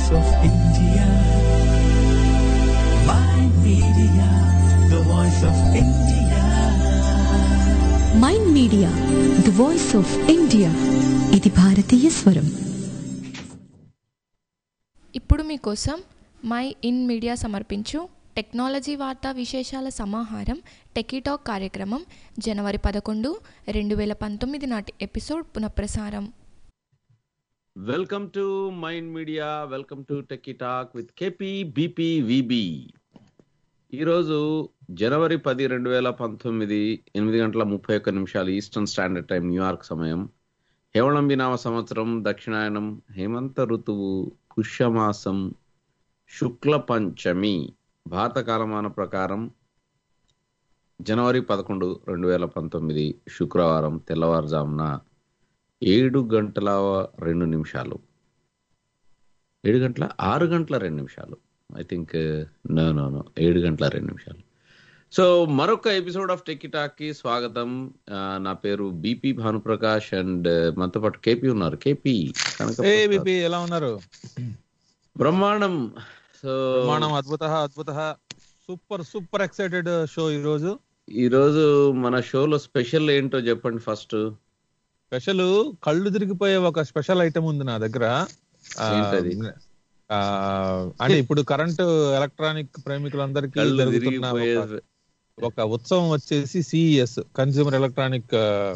voice of India. Mind Media, the voice of India. Mind media the voice of India ఇది భారతీయ స్వరం ఇప్పుడు మీకోసం మై ఇన్ మీడియా సమర్పించు టెక్నాలజీ వార్తా విశేషాల సమాహారం టెకీటాక్ కార్యక్రమం జనవరి పదకొండు రెండు వేల పంతొమ్మిది నాటి ఎపిసోడ్ పునఃప్రసారం welcome to mind media welcome to techie talk with KP BP VB ఈరోజు జనవరి పది రెండు వేల పంతొమ్మిది ఎనిమిది గంటల ముప్పై ఒక్క నిమిషాలు ఈస్టర్న్ స్టాండర్డ్ టైం న్యూయార్క్ సమయం హేవళంబినామ సంవత్సరం దక్షిణాయనం హేమంత ఋతువు పుష్యమాసం శుక్ల పంచమి భారత కాలమాన ప్రకారం జనవరి పదకొండు రెండు వేల పంతొమ్మిది శుక్రవారం తెల్లవారుజామున ఏడు గంటల రెండు నిమిషాలు ఏడు గంటల ఆరు గంటల రెండు నిమిషాలు I think no no no ఏడు గంటల రెండు నిమిషాలు సో మరొక ఎపిసోడ్ ఆఫ్ టెక్కిటాక్ కి స్వాగతం ఆ, నా పేరు బీపీ భానుప్రకాష్ అండ్ మనతో పాటు కేపీ ఉన్నారు కేపీ ఏ బిపి ఎలా ఉన్నారు బ్రహ్మాండం సో ప్రమాణం అద్భుత అద్భుత సూపర్ సూపర్ ఎక్సైటెడ్ షో ఈ రోజు ఈ రోజు మన షోలో స్పెషల్ ఏంటో చెప్పండి ఫస్ట్ స్పెషల్ కళ్ళు తిరిగిపోయే ఒక స్పెషల్ ఐటమ్ ఉంది నా దగ్గర ఆ, ఏంటది? ఆ, అంటే ఇప్పుడు కరెంట్ ఎలక్ట్రానిక్ ప్రేమికులందరికీ కళ్ళు జరుగుతున్న తిరిగిపోయే ఒక- ఒక ఉత్సవం వచ్చేసి సిఇఎస్ కన్స్యూమర్ ఎలక్ట్రానిక్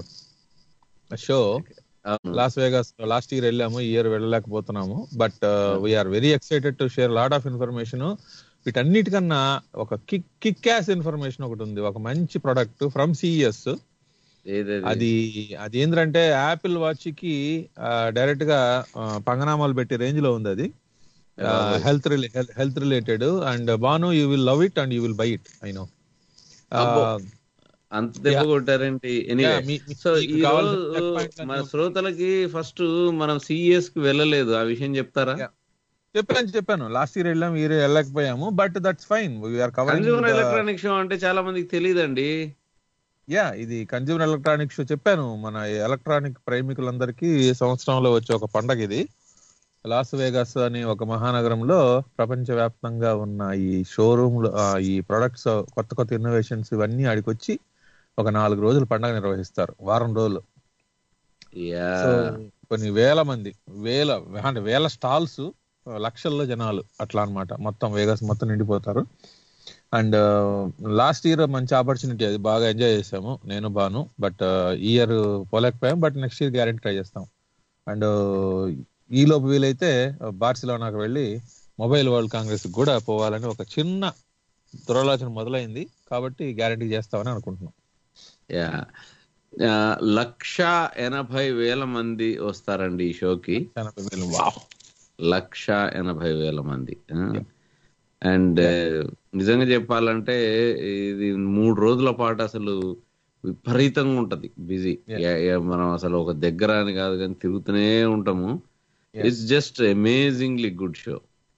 షో అవును. లాస్ వేగాస్ లాస్ట్ ఇయర్ వెళ్ళాము ఈ ఇయర్ వెళ్ళలేకపోతున్నాము but we are very excited to share lot of information వీటన్నిటికన్నా ఒక కిక్ కిక్ యాస్ ఇన్ఫర్మేషన్ ఒకటి ఉంది ఒక మంచి ప్రొడక్ట్ ఫ్రమ్ సిఇఎస్ ఏదది? అది అది ఏంటంటే యాపిల్ వాచ్ కి డైరెక్ట్ గా ఆ, పంగనామాలు పెట్టే రేంజ్ లో ఉంది అది బాబోయ్. Health health related and Bhanu you will love it and you will buy it I know అబ్బో. అంత దెబ్బ Yeah. కొట్టారేంటి ఎనీవే Yeah, మీ- మీ- సో మీకు ఈ కావాల్సిన రోజు check points అన్ని మన ఉంటాయి. శ్రోతలకి ఫస్ట్ మనం సిఇఎస్ కి వెళ్ళలేదు ఆ విషయం చెప్తారా Yeah. చెప్పాను చెప్పాను లాస్ట్ ఇయర్ వెళ్ళాము ఈ ఇయర్ వెళ్ళకపోయాము but that's fine we are consumer covering electronic show అంటే చాలా మందికి తెలియదండి యా ఇది కన్జ్యూమర్ ఎలక్ట్రానిక్ షో చెప్పాను మన ఎలక్ట్రానిక్ ప్రేమికులందరికీ సంవత్సరంలో వచ్చే ఒక పండగ ఇది లాస్ వేగాస్ అనే ఒక మహానగరంలో ప్రపంచవ్యాప్తంగా ఉన్న ఈ షోరూమ్ ఈ ప్రొడక్ట్స్ కొత్త కొత్త ఇన్నోవేషన్స్ ఇవన్నీ ఆడికొచ్చి ఒక నాలుగు రోజులు పండగ నిర్వహిస్తారు వారం రోజులు యా సో కొన్ని వేల మంది వేల అంటే వేల స్టాల్స్ లక్షల్లో జనాలు అట్లా అన్నమాట మొత్తం వేగస్ మొత్తం నిండిపోతారు అండ్ లాస్ట్ ఇయర్ మంచి ఆపర్చునిటీ అది బాగా ఎంజాయ్ చేసాము నేను బాను బట్ ఈ ఇయర్ పోలేకపోయాం but next year guarantee try చేస్తాం అండ్ ఈ లోపు వీలైతే బార్సిలోనాకు వెళ్ళి మొబైల్ వరల్డ్ కాంగ్రెస్ కూడా పోవాలని ఒక చిన్న దురాలోచన మొదలైంది కాబట్టి గ్యారెంటీ చేస్తామని అనుకుంటున్నాం యా ఆ, లక్ష ఎనభై వేల మంది వస్తారండి ఈ షోకి ఎనభై వేలు వావ్ లక్ష ఎనభై వేల మంది అండ్ నిజంగా చెప్పాలంటే ఇది మూడు రోజుల పాటు అసలు విపరీతంగా ఉంటది బిజీ మనం అసలు ఒక దగ్గర అని కాదు కానీ తిరుగుతూనే ఉంటాము it's just amazingly good show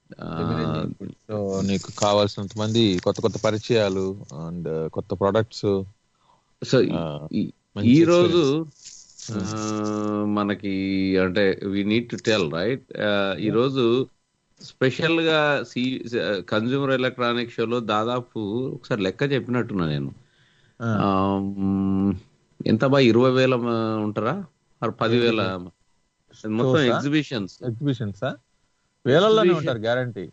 so నీకు కావాల్సినంత మంది కొత్త కొత్త పరిచయాలు అండ్ కొత్త ప్రొడక్ట్స్ సో మంచి ఈ రోజు ఆ, మనకి అంటే we need to tell right ఈ రోజు స్పెషల్ గా సి కన్జ్యూమర్ ఎలక్ట్రానిక్ షోలో దాదాపు ఒకసారి లెక్క చెప్పినట్టున్నా నేను ఆ, మ్, ఎంత బా ఇరవై వేల మ- ఉంటారా ఆరు పదివేల మొత్తం Shows ఆ? ఎగ్జిబిషన్స్ ఎగ్జిబిషన్స్ వేలల్లోనే Exhibition. ఉంటారు guarantee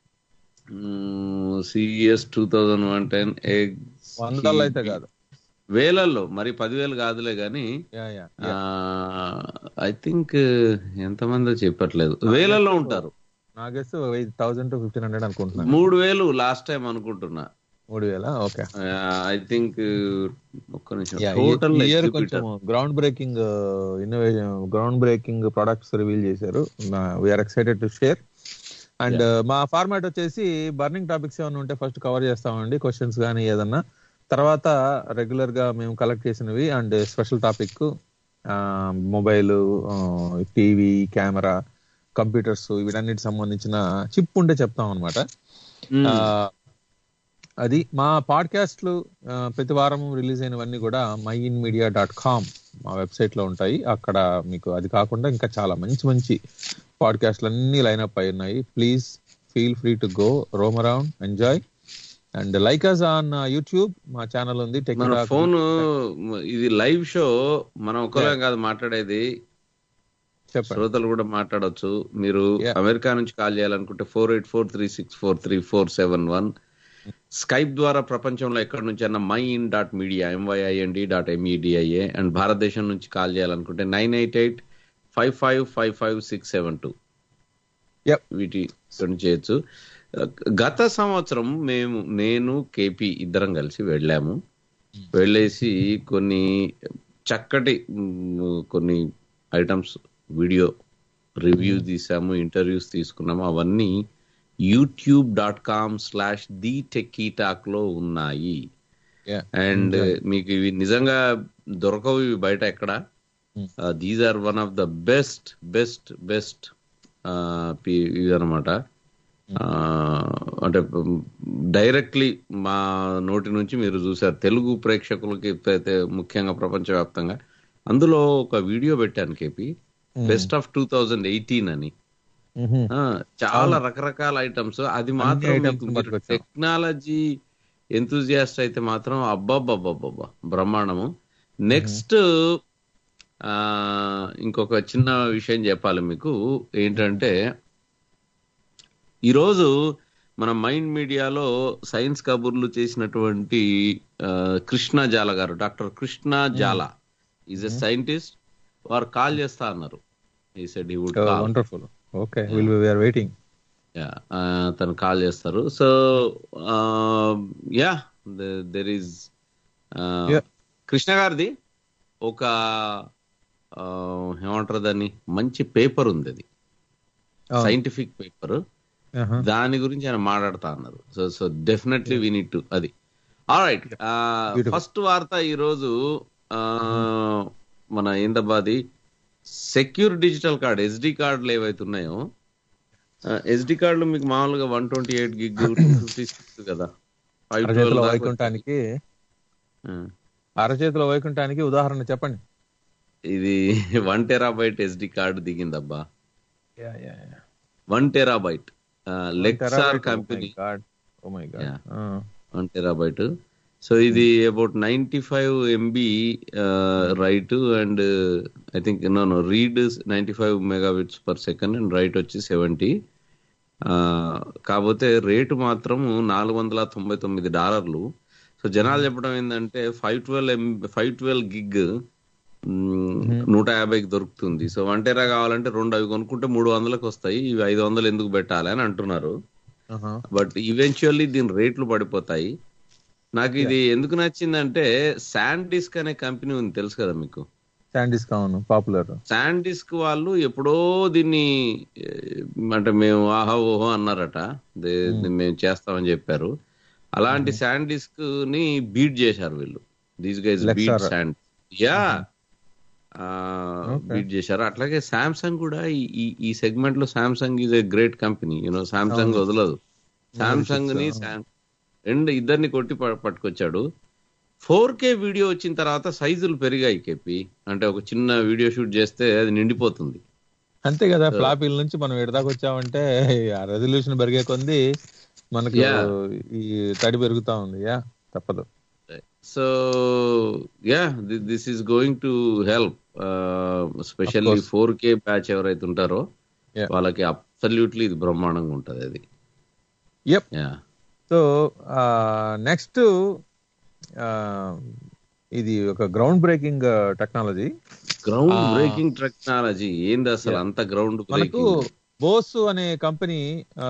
CES two thousand one ten వందల్లో అయితే కాదు వేలల్లో మరి పదివేలు కాదులే గాని యా యా ఐ థింక్ ఎంతమందో చెప్పట్లేదు వేలల్లో ఉంటారు నా guess thousand to fifteen hundred అనుకుంటున్నాను మూడు వేలు లాస్ట్ టైం అనుకుంటున్నా మూడు వేల ఓకే ఐ థింక్ ఒక్క నిమిషం ఇయర్ టోటల్ కొంచెం ground breaking innovation ground breaking products reveal చేశారు we are excited to share and మా ఫార్మాట్ వచ్చేసి బర్నింగ్ టాపిక్స్ ఏమైనా ఉంటే ఫస్ట్ కవర్ చేస్తామండి క్వశ్చన్స్ కానీ ఏదన్నా తర్వాత రెగ్యులర్ గా మేము కలెక్ట్ చేసినవి and special topic mobile TV camera computers వీటన్నిటి సంబంధించిన చిప్ ఉంటే చెప్తాం అనమాట అది మా పాడ్కాస్ట్లు ఆ, ప్రతి వారం రిలీజ్ అయినవన్నీ కూడా my in media dot com మా వెబ్సైట్ లో ఉంటాయి అక్కడ మీకు అది కాకుండా ఇంకా చాలా మంచి మంచి పాడ్కాస్ట్లు అన్ని లైనప్ అయి ఉన్నాయి please feel free to go roam around enjoy and like us on YouTube మా ఛానల్ ఉంది Tech మన Talk. ఫోన్ ఇది లైవ్ షో మనం ఒకళ్ళం కాదు మాట్లాడేది చెప్పండి శ్రోతలు కూడా మాట్లాడొచ్చు మీరు Yeah. అమెరికా నుంచి కాల్ చేయాలనుకుంటే four eight four three six four three four seven one Skype ద్వారా ప్రపంచంలో ఎక్కడి నుంచి అన్న my in dot media M Y I N D dot M E D I A and భారతదేశం నుంచి కాల్ చేయాలనుకుంటే nine eight eight five five five five six seven two Yep. వీటి తోని చేయొచ్చు గత సంవత్సరం మేము నేను కేపీ ఇద్దరం కలిసి వెళ్ళాము వెళ్ళేసి కొన్ని చక్కటి మ్, కొన్ని ఐటమ్స్ వీడియో రివ్యూ తీసాము ఇంటర్వ్యూస్ తీసుకున్నాము అవన్నీ YouTube dot com slash the techie talk లో ఉన్నాయి Yeah. అండ్ మీకు ఇవి నిజంగా దొరకవు ఇవి బయట ఎక్కడ Hmm. These are one of the best best best ఇవి అనమాట అంటే డైరెక్ట్లీ మా నోటి నుంచి మీరు చూసారు తెలుగు ప్రేక్షకులకి అయితే ముఖ్యంగా ప్రపంచవ్యాప్తంగా అందులో ఒక వీడియో పెట్టాను KP best of two thousand eighteen అని మ్హూ. ఆ, చాలా రకరకాల ఐటమ్స్ అది మాత్రం items మీకు పట్టుకొచ్చాం. టెక్నాలజీ ఎంతూజియాస్ట్ అయితే మాత్రం అబ్బాబ్బాబ్బాబ్బా బ్రహ్మాండము నెక్స్ట్ ఆ ఇంకొక చిన్న విషయం చెప్పాలి మీకు ఏంటంటే ఈరోజు మన మైండ్ మీడియాలో సైన్స్ కబుర్లు చేసినటువంటి ఆ, కృష్ణ జాల గారు doctor Krishna Jala is a scientist వారు కాల్ చేస్తా అన్నారు he said he would call wonderful okay we'll are waiting yeah తను కాల్ చేస్తారు so yeah there is Yeah. Krishna గారిది ఒక ఆ, ఏమంటారు దాన్ని మంచి పేపర్ ఉంది అది సైంటిఫిక్ పేపర్ దాని గురించి ఆయన మాట్లాడుతా అన్నారు so so definitely we need to అది రైట్ Beautiful. ఫస్ట్ వార్త ఈరోజు ఆ, మన ఏందబ్బాది సెక్యూర్ డిజిటల్ కార్డ్ ఎస్డి కార్డులు ఏవైతే ఉన్నాయో ఎస్డి కార్డులు మీకు మామూలుగా one twenty eight gig two fifty six కదా ఫైవ్ అరచేతిలో వైకుంఠానికి అరచేతిలో వైకుంఠానికి ఉదాహరణ చెప్పండి ఇది వన్ టెరాబైట్ ఎస్డి కార్డు దిగిందబ్బా one terabyte Lexar company oh my god Yeah. One terabyte so ఇది about ninety five MB right and I think no no read ninety five megabits per second and right వచ్చి seventy కాకపోతే rate మాత్రం నాలుగు వందల తొంభై తొమ్మిది డాలర్లు so జనాలు చెప్పడం ఏంటంటే five twelve M five twelve gig నూట యాభైకి దొరుకుతుంది సో వన్ టెరా కావాలంటే రెండు అవి కొనుక్కుంటే మూడు వందలకు వస్తాయి ఇవి ఐదు వందలు ఎందుకు పెట్టాలి అని అంటున్నారు బట్ ఈవెన్చువల్లీ దీని రేట్లు పడిపోతాయి నాకు ఇది ఎందుకు నచ్చిందంటే శాండ్ డిస్క్ అనే కంపెనీ ఉంది తెలుసు కదా మీకు శాండీస్ కావును పాపులర్ శాండ్ డిస్క్ వాళ్ళు ఎప్పుడో దీన్ని ఏ, అంటే మేము ఆహా ఓహో అన్నారట దే- మేము చేస్తామని చెప్పారు అలాంటి శాండ్ డిస్క్ ని బీట్ చేశారు వీళ్ళు దీస్ గైజ్ బీట్ Lexar. శాండ్ యా Okay. బీట్ చేశారు అట్లాగే సామ్సంగ్ కూడా ఈ- ఈ ఈ సెగ్మెంట్ లో Samsung is a great company you know Samsung వదలదు సామ్సంగ్ ని Sam- రెండు ఇద్దరిని కొట్టి ప- పట్టుకొచ్చాడు ఫోర్ కే వీడియో వచ్చిన తర్వాత సైజులు పెరిగాయి కేపి అంటే ఒక చిన్న వీడియో షూట్ చేస్తే అది నిండిపోతుంది అంతే కదా ఫ్లాపీల నుంచి మనం ఎడదాకా వచ్చామంటే ఆ రెజల్యూషన్ పెరిగే కొంది మనకు Yeah. ఈ తడి పెరుగుతా ఉంది యా తప్పదు so yeah this is going to help specially course. Four K batch ఎవరైతే ఉంటారో Yeah. వాళ్ళకి అబ్సల్యూట్లీ ఇది బ్రహ్మాండంగా ఉంటది అది యప్ యా సో నెక్స్ట్ ఇది ఒక ground breaking technology ground Ah. Breaking technology ఏంది అసలు అంత గ్రౌండ్ మనకు బ్రేకింగ్ బోస్ అనే company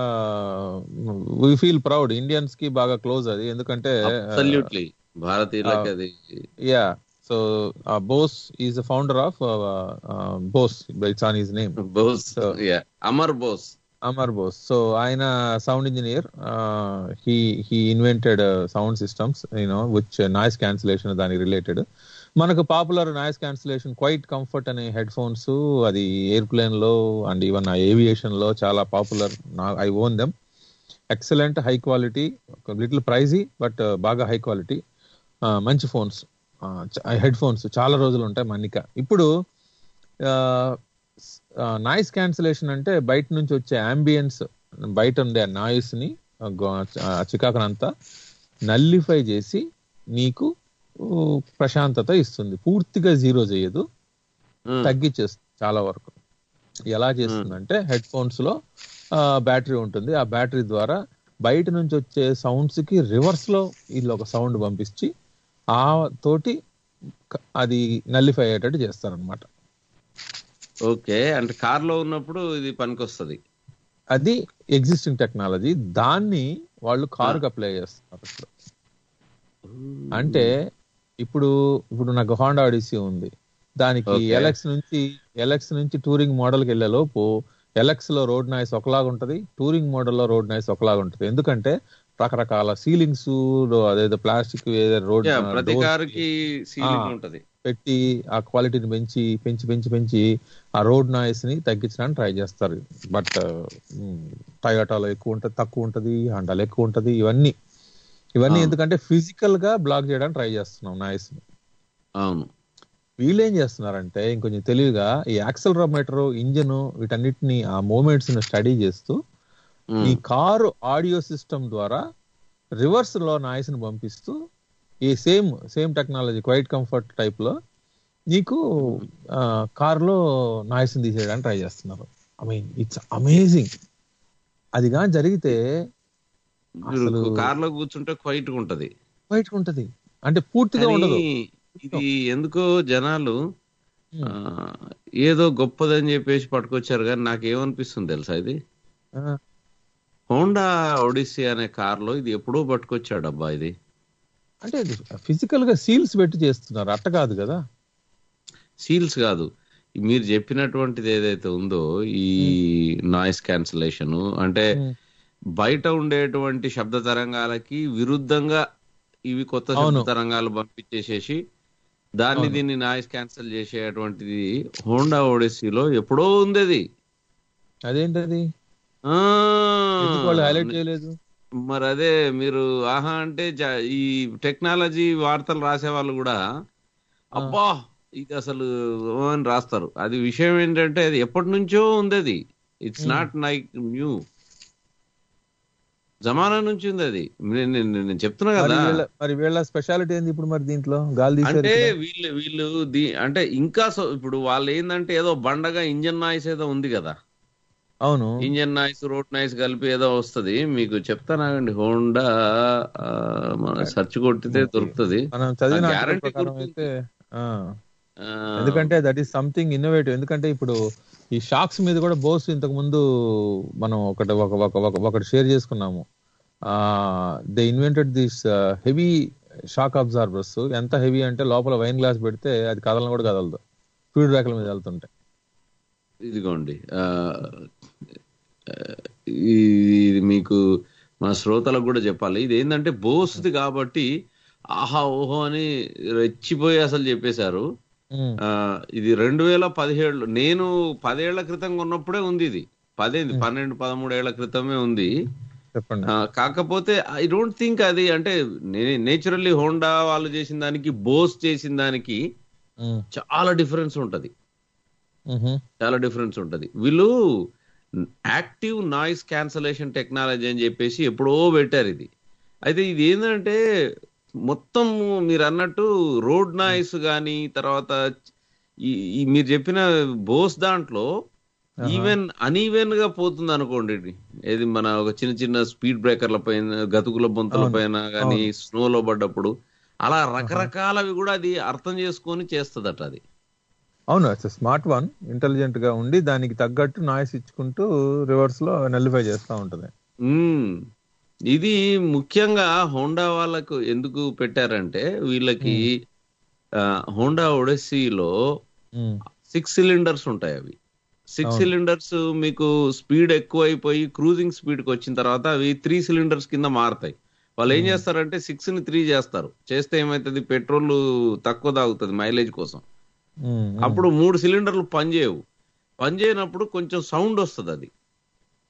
we feel proud Indians కి బాగా క్లోజ్ అది ఎందుకంటే అబ్సల్యూట్లీ భారతీయులకి అది yeah so Bose is founder of Bose it's on his name Bose So- yeah Amar Bose Amar Bose so ఆయన sound engineer he he invented sound systems you know which noise cancellation దానికి related మనకు popular noise cancellation quiet comfort అనే headphones అది airplane లో and even aviation లో చాలా popular I own them excellent high quality little pricey but బాగా high quality మంచి phones headphones చాలా రోజులు ఉంటాయి మన్నిక ఇప్పుడు నాయిస్ క్యాన్సిలేషన్ అంటే బయట నుంచి వచ్చే అంబియన్స్ బయట ఉండే నాయిస్ ని చికాకనంతా నల్లిఫై చేసి నీకు ఊ, ప్రశాంతత ఇస్తుంది పూర్తిగా జీరో చేయదు ఉమ్, తగ్గించేస్తుంది చాలా వరకు ఎలా చేస్తుందంటే హెడ్ ఫోన్స్ లో బ్యాటరీ ఉంటుంది ఆ బ్యాటరీ ద్వారా బయట నుంచి వచ్చే సౌండ్స్ కి రివర్స్ లో వీళ్ళు ఒక సౌండ్ పంపించి ఆ తోటి క- అది నల్లిఫై అయ్యేటట్టు చేస్తారనమాట ఓకే అంటే కార్ లో ఉన్నప్పుడు ఇది పనికొస్తది అది ఎగ్జిస్టింగ్ టెక్నాలజీ దాన్ని వాళ్ళు కారుకి అప్లై చేస్తున్నారు ఇప్పుడు అంటే ఇప్పుడు ఇప్పుడు నాకు హోండా ఆడిసీ ఉంది దానికి Okay. ఎలక్స్ నుంచి ఎలక్స్ నుంచి టూరింగ్ మోడల్ కి వెళ్లే లోపు ఎలక్స్ లో రోడ్ నాయిస్ ఒకలాగా ఉంటది టూరింగ్ మోడల్ లో రోడ్ నాయిస్ ఒకలాగా ఉంటది ఎందుకంటే రకరకాల సీలింగ్స్ అదేదో ప్లాస్టిక్ రోడ్ Yeah, ప్రతి కారుకి సీలింగ్ ఉంటది పెట్టి ఆ క్వాలిటీని పెంచి పెంచి పెంచి పెంచి ఆ రోడ్ నాయిస్ ని తగ్గించడానికి ట్రై చేస్తారు బట్ టయోటాలో ఎక్కువ ఉంటది తక్కువ ఉంటది హండాలో ఎక్కువ ఉంటది ఇవన్నీ ఇవన్నీ అవును. ఎందుకంటే ఫిజికల్ గా బ్లాక్ చేయడానికి ట్రై చేస్తున్నాం నాయిస్ ని అవును వీళ్ళు ఏం చేస్తున్నారంటే ఇంకొంచెం తెలివిగా ఈ యాక్సలరోమీటర్ ఇంజన్ వీటన్నిటిని ఆ మూమెంట్స్ ని స్టడీ చేస్తూ ఉమ్, ఈ కారు ఆడియో సిస్టమ్ ద్వారా రివర్స్ లో నాయిస్ ని పంపిస్తూ ఈ same same technology quiet comfort type లో నీకు కార్ లో నాయిస్ ని తీసేయడానికి ట్రై చేస్తున్నారు ఐ మీన్ ఇట్స్ అమేజింగ్ అది కానీ జరిగితే మీరు అసలు- కార్ లో కూర్చుంటే క్వైట్ ఉంటది బయటకు ఉంటది అంటే పూర్తిగా ఉండదు కానీ ఇది ఎందుకో జనాలు ఆ, ఏదో గొప్పదని చెప్పేసి పట్టుకొచ్చారు కానీ నాకు ఏమనిపిస్తుంది తెలుసా ఇది ఆ, హోండా ఒడిస్సీ అనే కార్ లో ఇది ఎప్పుడో పట్టుకొచ్చాడు అబ్బా ఇది అంటే ఫిజికల్ గా సీల్స్ పెట్టి చేస్తున్నారు అట్ట కాదు కదా సీల్స్ కాదు మీరు చెప్పినటువంటిది ఏదైతే ఉందో ఈ నాయిస్ క్యాన్సలేషన్ అంటే ఉమ్. బయట ఉండేటువంటి శబ్ద తరంగాలకి విరుద్ధంగా ఇవి కొత్త శబ్ద అవును. తరంగాలు పంపించేసేసి దాన్ని దీన్ని నాయిస్ క్యాన్సిల్ చేసేటువంటిది హోండా ఓడిసీలో ఎప్పుడో ఉంది అది అదేంటది ఆ, ఎందుకు వాళ్ళు హైలైట్ చేయలేదు మరి అదే మీరు ఆహా అంటే జ- ఈ టెక్నాలజీ వార్తలు రాసే వాళ్ళు కూడా అబ్బా ఇది అసలు ఓ అని రాస్తారు అది విషయం ఏంటంటే అది ఎప్పటి నుంచో ఉంది అది ఇట్స్ నాట్ లైక్ న్యూ జమానా నుంచి ఉంది అది నేను నేను- నేను చెప్తున్నా మరి కదా వీళ్ళ మరి వీళ్ళ స్పెషాలిటీ ఏంది ఇప్పుడు మరి దీంట్లో గాలి తీసారు అంటే ఇక్కడ. వీళ్ళు వీళ్ళు దీ- అంటే ఇంకా సో- ఇప్పుడు వాళ్ళు ఏంటంటే ఏదో బండగా ఇంజన్ నాయిస్ ఏదో ఉంది కదా అవును ఇంజన్ నాయిస్ రోడ్ నాయిస్ కలిపి ఏదో వస్తది మీకు చెప్తానండి హోండా సెర్చ్ కొట్టితే దొరుకుతుంది మనం చదివిన ఆ article guarantee ప్రకారం గుర్తుంది. అయితే ఆ, ఎందుకంటే దట్ ఈస్ సంథింగ్ ఇన్నోవేటివ్ ఎందుకంటే ఇప్పుడు ఈ షాక్స్ మీద కూడా బోస్ ఇంతకు ముందు మనం ఒకటి ఒక ఒక- ఒక- ఒకటి షేర్ చేసుకున్నాము ఆ they invented this heavy shock absorbers ఎంత హెవీ అంటే లోపల వైన్ గ్లాస్ పెడితే అది కదలను కూడా కదలదు స్పీడ్ బ్రేకర్ల మీద వెళ్తుంటాయి ఇదిగోండి ఆ, ఆ, ఇది ఇది మీకు మన శ్రోతలకు కూడా చెప్పాలి ఇది ఏంటంటే బోస్ది కాబట్టి ఆహా ఓహో అని రెచ్చిపోయి అసలు చెప్పేశారు ఉమ్, ఆ, ఇది రెండు వేల పదిహేడు నేను పదేళ్ల క్రితం కొన్నప్పుడే ఉంది ఇది పదేంది పన్నెండు పదమూడు ఏళ్ల క్రితమే ఉంది చెప్పండి ఆ, కాకపోతే ఐ డోంట్ థింక్ అది అంటే నేచురల్లీ హోండా వాళ్ళు చేసిన దానికి బోస్ చేసిన దానికి ఉమ్, చాలా డిఫరెన్స్ ఉంటది ఉహు, చాలా డిఫరెన్స్ ఉంటది వీళ్ళు యాక్టివ్ నాయిస్ క్యాన్సలేషన్ టెక్నాలజీ అని చెప్పేసి ఎప్పుడో పెట్టారు ఇది అయితే ఇది ఏంటంటే మొత్తం మీరు అన్నట్టు రోడ్ నాయిస్ కానీ తర్వాత ఈ ఈ మీరు చెప్పిన బోస్ దాంట్లో ఈవెన్ అన్ఈవెన్ గా పోతుంది అనుకోండి ఇది. ఏది మన ఒక చిన్న చిన్న స్పీడ్ బ్రేకర్ల పైన గతుకుల బొంతల అవును, పైన కానీ స్నోలో పడ్డప్పుడు అలా రకరకాలవి కూడా అది అర్థం చేసుకొని చేస్తుందట అది అవును ఇట్స్ స్మార్ట్ వన్ ఇంటెలిజెంట్ గా ఉండి దానికి తగ్గట్టు నాయిస్ ఇచ్చుకుంటూ రివర్స్ లో నల్లిఫై చేస్తూ ఉంటది మ్మ్. ఇది ముఖ్యంగా హోండా వాళ్ళకు ఎందుకు పెట్టారంటే వీళ్ళకి ఆ, హోండా ఒడెస్సీలో ఉమ్, సిక్స్ సిలిండర్స్ ఉంటాయి అవి సిక్స్ అవును. సిలిండర్స్ మీకు స్పీడ్ ఎక్కువైపోయి క్రూజింగ్ స్పీడ్ కి వచ్చిన తర్వాత అవి త్రీ సిలిండర్స్ కింద మారుతాయి వాళ్ళు ఏం చేస్తారంటే సిక్స్ ని త్రీ చేస్తారు చేస్తే ఏమైతుంది పెట్రోల్ తక్కువ తాగుతుంది మైలేజ్ కోసం ఉమ్, ఉమ్, అప్పుడు మూడు సిలిండర్లు పనిచేయవు పనిచేయనప్పుడు కొంచెం సౌండ్ వస్తుంది అది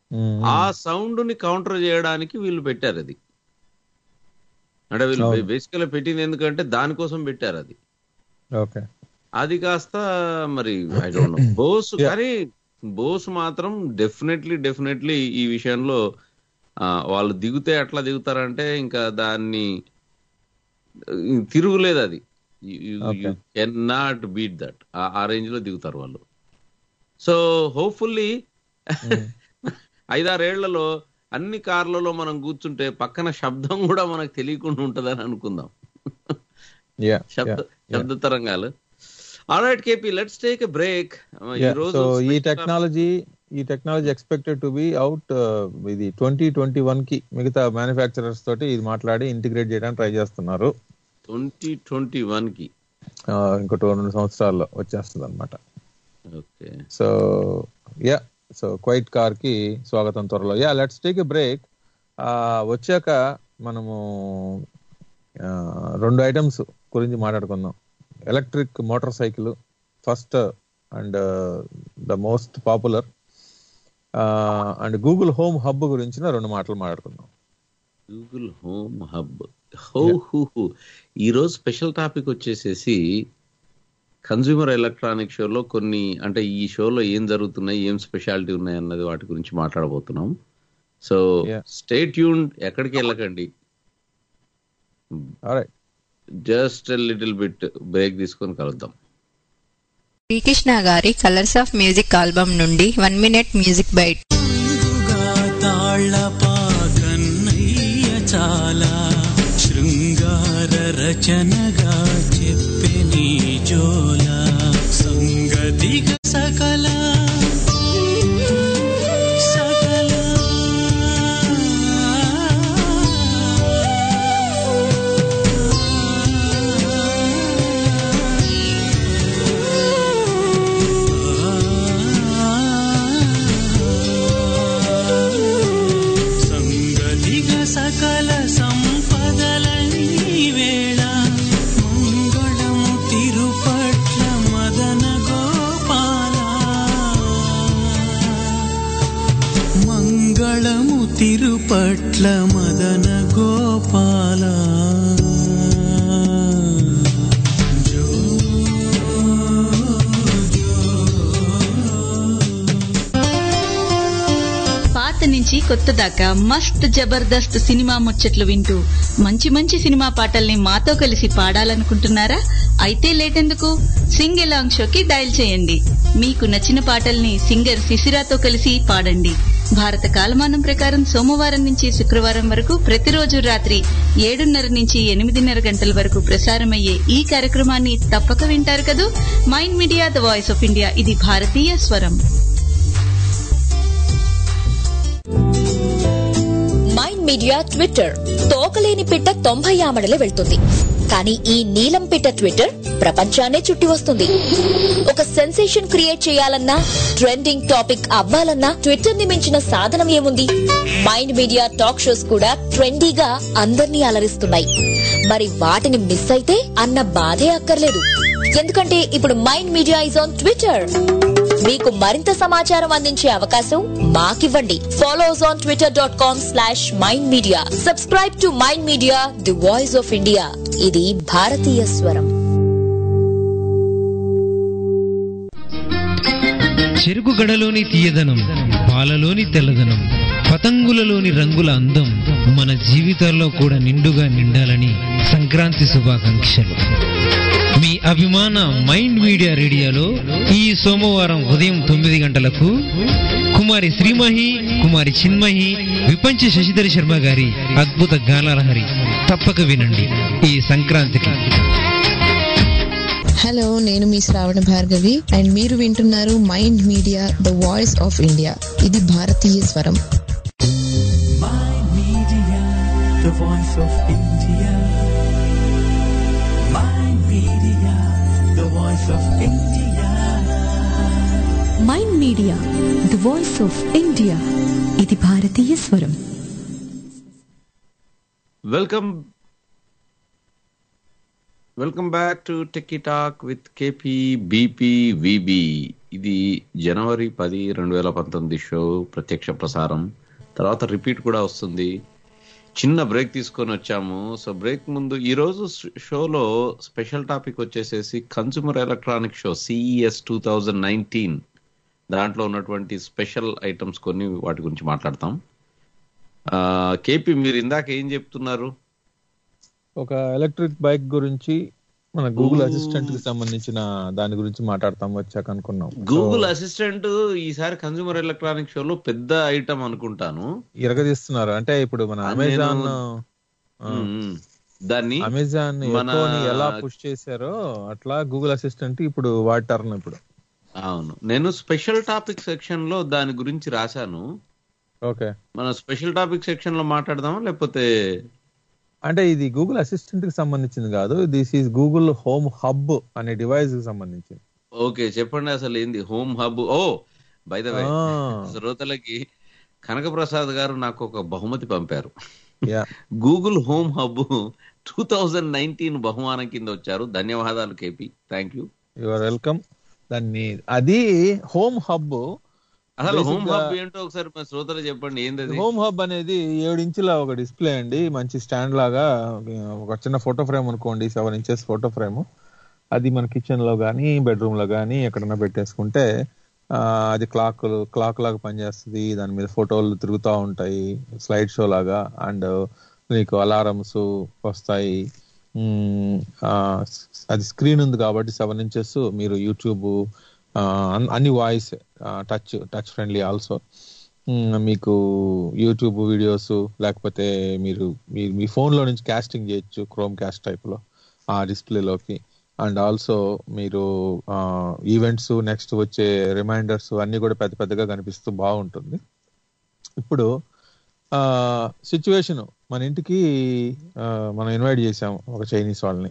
ఉమ్, ఆ సౌండ్ ని కౌంటర్ చేయడానికి వీళ్ళు పెట్టారు అది అంటే వీళ్ళు అవును. బేసికల్ పెట్టింది ఎందుకంటే దానికోసం పెట్టారు అది ఓకే అది కాస్త మరి I don't know Bose Yeah. కానీ బోస్ మాత్రం డెఫినెట్లీ డెఫినెట్లీ ఈ విషయంలో ఆ, వాళ్ళు దిగుతే ఎట్లా దిగుతారంటే ఇంకా దాన్ని ఇ- తిరుగులేదు అది Okay. Can not beat that ఆ రేంజ్ లో దిగుతారు వాళ్ళు సో హోప్ఫుల్లీ ఐదారేళ్లలో అన్ని కార్లలో మనం కూర్చుంటే పక్కన శబ్దం కూడా మనకు తెలియకుండా ఉంటదని అనుకుందాం యా శబ్ద శబ్ద తరంగాలు alright KP let's take a break ఈ రోజు సో ఈ special- టెక్నాలజీ ఈ technology expected to be out ఇది ట్వంటీ ట్వంటీ వన్ కి మిగతా మ్యానుఫ్యాక్చరర్స్ తోటి ఇది మాట్లాడి ఇంటిగ్రేట్ చేయడానికి ట్రై చేస్తున్నారు ట్వంటీ ట్వంటీ వన్ కి ఆ, ఇంకో టూ రెండు సంవత్సరాల్లో వచ్చేస్తుంది అనమాట okay so yeah so quiet car కి స్వాగతం త్వరలో yeah let's take a break వచ్చాక మనము ఆ, రెండు ఐటమ్స్ గురించి మాట్లాడుకుందాం electric motorcycle first and the most popular and Google home hub గురించిన రెండు మాటలు మాట్లాడుకుందాం గూగుల్ హోమ్ హబ్ హో హూ హూ ఈ రోజు స్పెషల్ టాపిక్ వచ్చేసేసి కన్స్యూమర్ ఎలక్ట్రానిక్ షోలో కొన్ని అంటే ఈ షోలో ఏం జరుగుతున్నాయి ఏం స్పెషాలిటీ ఉన్నాయి అన్నది వాటి గురించి మాట్లాడబోతున్నాం సో Yeah. స్టే ట్యూన్ ఎక్కడికి వెళ్ళకండి Alright. Just little bit break తీసుకొని కలుద్దాం శ్రీకృష్ణ గారి కలర్స్ ఆఫ్ మ్యూజిక్ ఆల్బమ్ నుండి one minute music bite Tallapakannayya చాలా శృంగార రచనగా చెప్పే నీ జోల సంగతిగ సకల సకల సంగతిగ సకల సంపదలని వేళ మంగళము తిరుపట్ల మదన గోపాల మంగళము తిరుపట్ల మదన గోపాల జో పాత నుంచి కొత్త దాకా మస్త్ జబర్దస్త్ సినిమా ముచ్చట్లు వింటూ మంచి మంచి సినిమా పాటల్ని మాతో కలిసి పాడాలనుకుంటున్నారా అయితే లేటెందుకు సింగ్ ఎలాంగ్ షోకి డయల్ చేయండి మీకు నచ్చిన పాటల్ని సింగర్ శిశిరాతో కలిసి పాడండి భారత కాలమానం ప్రకారం సోమవారం నుంచి శుక్రవారం వరకు ప్రతిరోజు రాత్రి ఏడున్నర నుంచి ఎనిమిదిన్నర గంటల వరకు ప్రసారమయ్యే ఈ కార్యక్రమాన్ని తప్పక వింటారు కదూ mind media the voice of India ఇది భారతీయ స్వరం మైండ్ మీడియా ట్విట్టర్ తోకలేని పిట్ట తొంభై ఆమడలు వెళ్తుంది కానీ ఈ నీలం పిట్ట ట్విట్టర్ ప్రపంచాన్నే చుట్టి వస్తుంది ఒక సెన్సేషన్ క్రియేట్ చేయాలన్నా ట్రెండింగ్ టాపిక్ అవ్వాలన్నా ట్విట్టర్ ని మించిన సాధనం ఏముంది మైండ్ మీడియా టాక్ షోస్ కూడా ట్రెండీగా అందర్నీ అలరిస్తున్నాయి మరి వాటిని మిస్ అయితే అన్న బాధే అక్కర్లేదు ఎందుకంటే ఇప్పుడు mind media is on Twitter మీకు మరింత సమాచారం అందించే అవకాశం మాకివ్వండి follow us on Twitter dot com slash mind media subscribe to mind media the voice of India ఇది భారతీయ స్వరం చెరుకు గడలోని తీయదనం పాలలోని తెల్లదనం పతంగులలోని రంగుల అందం మన జీవితాల్లో కూడా నిండుగా నిండాలని సంక్రాంతి శుభాకాంక్షలు మీ అభిమాన మైండ్ మీడియా రేడియోలో ఈ సోమవారం ఉదయం తొమ్మిది గంటలకు కుమారి శ్రీమహి కుమారి చిన్మహి విపంచ శశిధర్ శర్మ గారి అద్భుత గానలహరి తప్పక వినండి ఈ సంక్రాంతికి హలో నేను మీ శ్రావణ భార్గవి అండ్ మీరు వింటున్నారు mind media the voice of India ఇది భారతీయ స్వరం Mind Media, the voice of India. Mind Media, the voice of India. Mind media the voice of India ఇది భారతీయ స్వరం welcome welcome back to techie talk with KP BP VB ఇది జనవరి పది రెండు వేల పంతొమ్మిది షో ప్రత్యక్ష ప్రసారం తర్వాత రిపీట్ కూడా వస్తుంది చిన్న బ్రేక్ తీసుకొని వచ్చాము సో బ్రేక్ ముందు ఈ రోజు షోలో స్పెషల్ టాపిక్ వచ్చేసేసి consumer electronic show CES two thousand nineteen దాంట్లో ఉన్నటువంటి స్పెషల్ ఐటమ్స్ కొన్ని వాటి గురించి మాట్లాడతాం ఆ, కేపీ మీరు ఇందాక ఏం చెప్తున్నారు ఒక ఎలక్ట్రిక్ బైక్ గురించి మన గూగుల్ అసిస్టెంట్ కి సంబంధించిన దాని గురించి మాట్లాడతాం వచ్చాక అనుకున్నాం గూగుల్ అసిస్టెంట్ ఈసారి కన్సూమర్ ఎలక్ట్రానిక్ షోలో పెద్ద ఐటమ్ అనుకుంటాను ఇరగదీస్తున్నారు అంటే ఇప్పుడు మన ఆ, అమెజాన్ నేను- ఉమ్, ఉమ్. దాన్ని అమెజాన్ మన ఎకోని ఎలా పుష్ చేశారో అట్లా గూగుల్ అసిస్టెంట్ ఇప్పుడు వాడి టర్న్ ఇప్పుడు అవును నేను స్పెషల్ టాపిక్ సెక్షన్ లో దాని గురించి రాశాను ఓకే మన స్పెషల్ టాపిక్ సెక్షన్ లో మాట్లాడదామా లేకపోతే అంటే ఇది గూగుల్ అసిస్టెంట్ కి సంబంధించింది కాదు this is Google home hub అనే డివైస్ కి సంబంధించింది ఓకే చెప్పండి అసలు ఏంది home hub oh by the way ఆ. శ్రోతలకి కనకప్రసాద్ గారు నాకు ఒక బహుమతి పంపారు యా Google home hub two thousand nineteen బహుమానం కింద వచ్చారు ధన్యవాదాలు KP thank you you're welcome దాన్ని అది హోమ్ హబ్ అసలు హోమ్ Basic గా- హబ్ ఏంటో ఒకసారి మా శ్రోతలు చెప్పండి ఏంది అది? హోమ్ హబ్ అనేది ఏడు ఇంచుల ఒక డిస్ప్లే అండి మంచి స్టాండ్ లాగా ఒక చిన్న ఫోటో ఫ్రేమ్ అనుకోండి సెవెన్ ఇంచెస్ ఫోటో ఫ్రేమ్ అది మన కిచెన్ లో కానీ బెడ్రూమ్ లో కానీ ఎక్కడన్నా పెట్టేసుకుంటే ఆ, అది క్లాక్ క్లాక్ లాగా పనిచేస్తుంది దాని మీద ఫోటోలు తిరుగుతూ ఉంటాయి స్లైడ్ షో లాగా అండ్ మీకు అలారమ్స్ వస్తాయి మ్మ్, ఆ, అది స్క్రీన్ ఉంది కాబట్టి సెవెన్ ఇంచెస్ మీరు యూట్యూబ్ ఆ, అన్- అన్ని voice touch touch friendly also మీకు యూట్యూబ్ వీడియోస్ లేకపోతే మీరు మీ- మీ phone లో నుంచి కాస్టింగ్ చేయొచ్చు క్రోమ్ క్యాస్ట్ టైప్ లో ఆ డిస్ప్లేలోకి అండ్ ఆల్సో మీరు ఈవెంట్స్ నెక్స్ట్ వచ్చే రిమైండర్స్ అన్ని కూడా పెద్ద పెద్దగా కనిపిస్తూ బాగుంటుంది ఇప్పుడు సిచ్యువేషన్ మన ఇంటికి ఆ, మనం ఇన్వైట్ చేసాం ఒక చైనీస్ వాళ్ళని